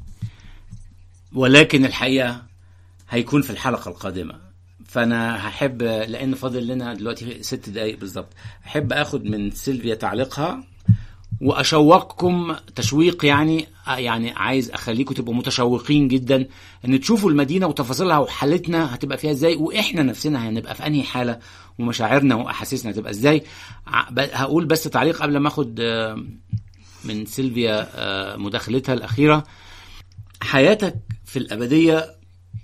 ولكن الحقيقة هيكون في الحلقة القادمة فأنا هحب لأن فاضل لنا دلوقتي ست دقايق بالظبط أحب أخد من سيلفيا تعليقها واشوقكم تشويق يعني يعني عايز اخليكم تبقوا متشوقين جدا ان تشوفوا المدينه وتفاصيلها وحالتنا هتبقى فيها ازاي واحنا نفسنا هنبقى في انهي حاله ومشاعرنا واحاسيسنا هتبقى ازاي ع- ب- هقول بس تعليق قبل ما اخد آه، من سيلفيا آه، مداخلتها الاخيره حياتك في الابديه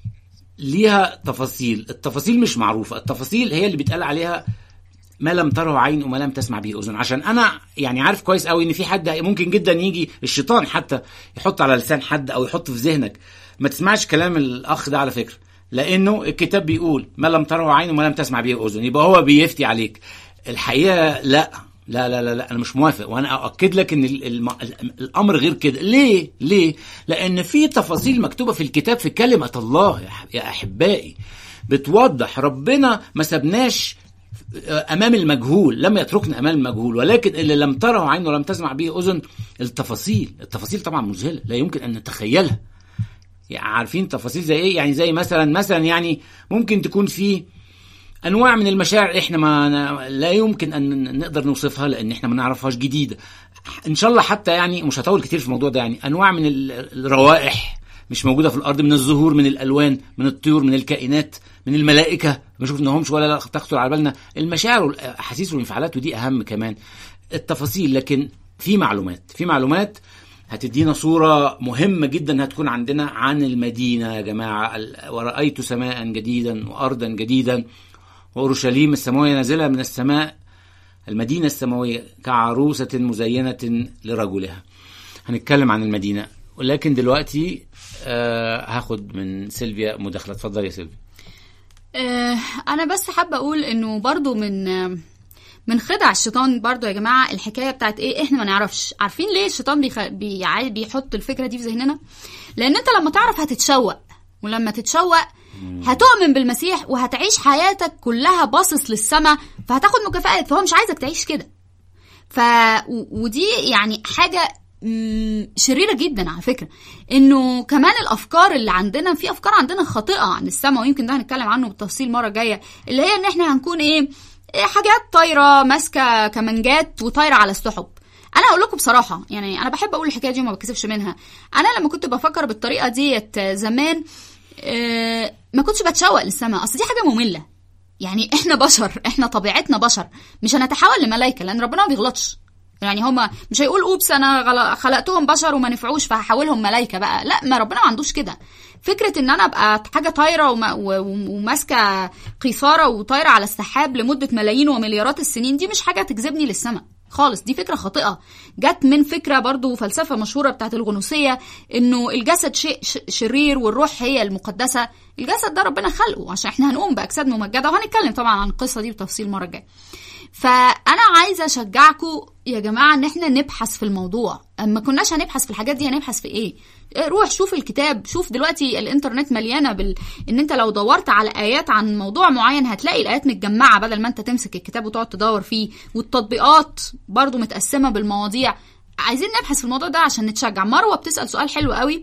ليها تفاصيل التفاصيل مش معروفه التفاصيل هي اللي بيتقال عليها ما لم تره عين وما لم تسمع به اذن عشان انا يعني عارف كويس قوي ان في حد ممكن جدا يجي الشيطان حتى يحط على لسان حد او يحط في ذهنك ما تسمعش كلام الاخ ده على فكره لانه الكتاب بيقول ما لم تره عين وما لم تسمع به اذن يبقى هو بيفتي عليك الحقيقه لا لا لا لا, لا انا مش موافق وانا اؤكد لك ان ال- الم- ال- الامر غير كده ليه ليه لان في تفاصيل مكتوبه في الكتاب في كلمه الله يا ح- يا احبائي بتوضح ربنا ما سبناش امام المجهول لم يتركنا امام المجهول ولكن اللي لم تره عين ولم تسمع به اذن التفاصيل التفاصيل طبعا مذهله لا يمكن ان نتخيلها يعني عارفين تفاصيل زي ايه يعني زي مثلا مثلا يعني ممكن تكون في انواع من المشاعر احنا ما لا يمكن ان نقدر نوصفها لان احنا ما نعرفهاش جديده ان شاء الله حتى يعني مش هطول كتير في الموضوع ده يعني انواع من ال- الروائح مش موجوده في الارض من الزهور من الالوان من الطيور من الكائنات من الملائكه ما شفناهمش ولا لا تخطر على بالنا المشاعر والاحاسيس والانفعالات ودي اهم كمان التفاصيل لكن في معلومات في معلومات هتدينا صورة مهمة جدا هتكون عندنا عن المدينة يا جماعة ال- ورأيت سماء جديدا وأرضا جديدا وأورشليم السماوية نازلة من السماء المدينة السماوية كعروسة مزينة لرجلها هنتكلم عن المدينة ولكن دلوقتي آه هاخد من سيلفيا مداخلة اتفضل يا سيلفيا آه، انا بس حابه اقول انه برضو من آه، من خدع الشيطان برضو يا جماعه الحكايه بتاعت ايه احنا ما نعرفش عارفين ليه الشيطان بيخ... بيع... بيحط الفكره دي في ذهننا لان انت لما تعرف هتتشوق ولما تتشوق هتؤمن بالمسيح وهتعيش حياتك كلها باصص للسماء فهتاخد مكافآت فهو مش عايزك تعيش كده ف و- ودي يعني حاجه مم، شريره جدا على فكره انه كمان الافكار اللي عندنا في افكار عندنا خاطئه عن السماء ويمكن ده هنتكلم عنه بالتفصيل مره جايه اللي هي ان احنا هنكون ايه إيه حاجات طايره ماسكه كمانجات وطايره على السحب انا اقول لكم بصراحه يعني انا بحب اقول الحكايه دي وما بتكسفش منها انا لما كنت بفكر بالطريقه ديت زمان آه، ما كنتش بتشوق للسماء اصل دي حاجه ممله يعني احنا بشر احنا طبيعتنا بشر مش هنتحول لملائكه لان ربنا ما بيغلطش يعني هما مش هيقول اوبس انا غل- خلقتهم بشر وما نفعوش فهحولهم ملائكه بقى لا ما ربنا ما عندوش كده فكره ان انا ابقى حاجه طايره وما- و- و- وماسكه قيثاره وطايره على السحاب لمده ملايين ومليارات السنين دي مش حاجه تجذبني للسماء خالص دي فكره خاطئه جت من فكره برضو فلسفه مشهوره بتاعت الغنوصيه انه الجسد شيء ش- شرير والروح هي المقدسه الجسد ده ربنا خلقه عشان احنا هنقوم باجساد ممجده وهنتكلم طبعا عن القصه دي بتفصيل المره الجايه فانا عايزه اشجعكم يا جماعه ان احنا نبحث في الموضوع اما كناش هنبحث في الحاجات دي هنبحث في ايه إيه، روح شوف الكتاب شوف دلوقتي الانترنت مليانه بال... ان انت لو دورت على ايات عن موضوع معين هتلاقي الايات متجمعه بدل ما انت تمسك الكتاب وتقعد تدور فيه والتطبيقات برضو متقسمه بالمواضيع عايزين نبحث في الموضوع ده عشان نتشجع مروه بتسال سؤال حلو قوي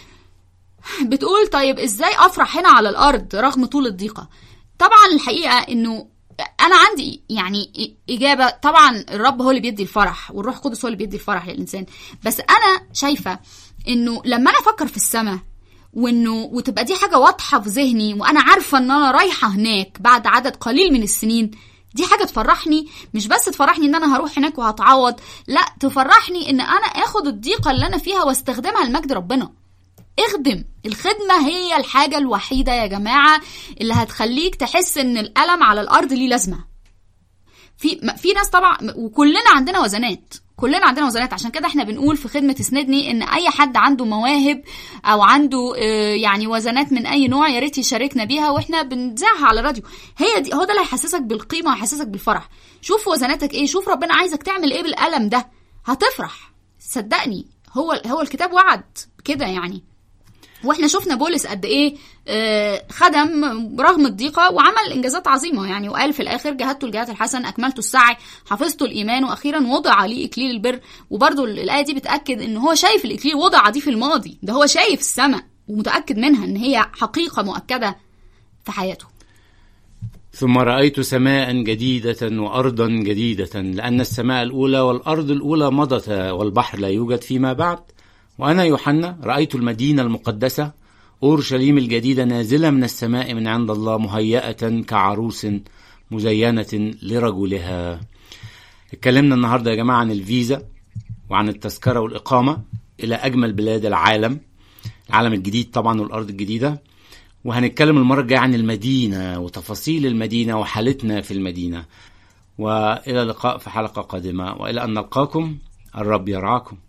بتقول طيب ازاي افرح هنا على الارض رغم طول الضيقه طبعا الحقيقه انه انا عندي يعني اجابه طبعا الرب هو اللي بيدي الفرح والروح القدس هو اللي بيدي الفرح للانسان بس انا شايفه انه لما انا افكر في السماء وانه وتبقى دي حاجه واضحه في ذهني وانا عارفه ان انا رايحه هناك بعد عدد قليل من السنين دي حاجه تفرحني مش بس تفرحني ان انا هروح هناك وهتعوض لا تفرحني ان انا اخد الضيقه اللي انا فيها واستخدمها لمجد ربنا اخدم الخدمة هي الحاجة الوحيدة يا جماعة اللي هتخليك تحس ان الألم على الأرض ليه لازمة في م- في ناس طبعا وكلنا عندنا وزنات كلنا عندنا وزنات عشان كده احنا بنقول في خدمة اسندني ان اي حد عنده مواهب او عنده آه، يعني وزنات من اي نوع يا ريت يشاركنا بيها واحنا بنذاعها على الراديو هي دي هو ده اللي هيحسسك بالقيمة وهيحسسك بالفرح شوف وزناتك ايه شوف ربنا عايزك تعمل ايه بالألم ده هتفرح صدقني هو هو الكتاب وعد كده يعني واحنا شفنا بولس قد ايه آه، خدم رغم الضيقه وعمل انجازات عظيمه يعني وقال في الاخر جهدت الجهاد الحسن اكملت السعي حفظت الايمان واخيرا وضع لي اكليل البر وبرضو الايه دي بتاكد ان هو شايف الاكليل وضع دي في الماضي ده هو شايف السماء ومتاكد منها ان هي حقيقه مؤكده في حياته ثم رأيت سماء جديدة وأرضا جديدة لأن السماء الأولى والأرض الأولى مضتا والبحر لا يوجد فيما بعد وأنا يوحنا رأيت المدينة المقدسة أورشليم الجديدة نازلة من السماء من عند الله مهيئة كعروس مزينة لرجلها اتكلمنا النهاردة يا جماعة عن الفيزا وعن التذكرة والإقامة إلى أجمل بلاد العالم العالم الجديد طبعا والأرض الجديدة وهنتكلم المرة الجاية عن المدينة وتفاصيل المدينة وحالتنا في المدينة وإلى اللقاء في حلقة قادمة وإلى أن نلقاكم الرب يرعاكم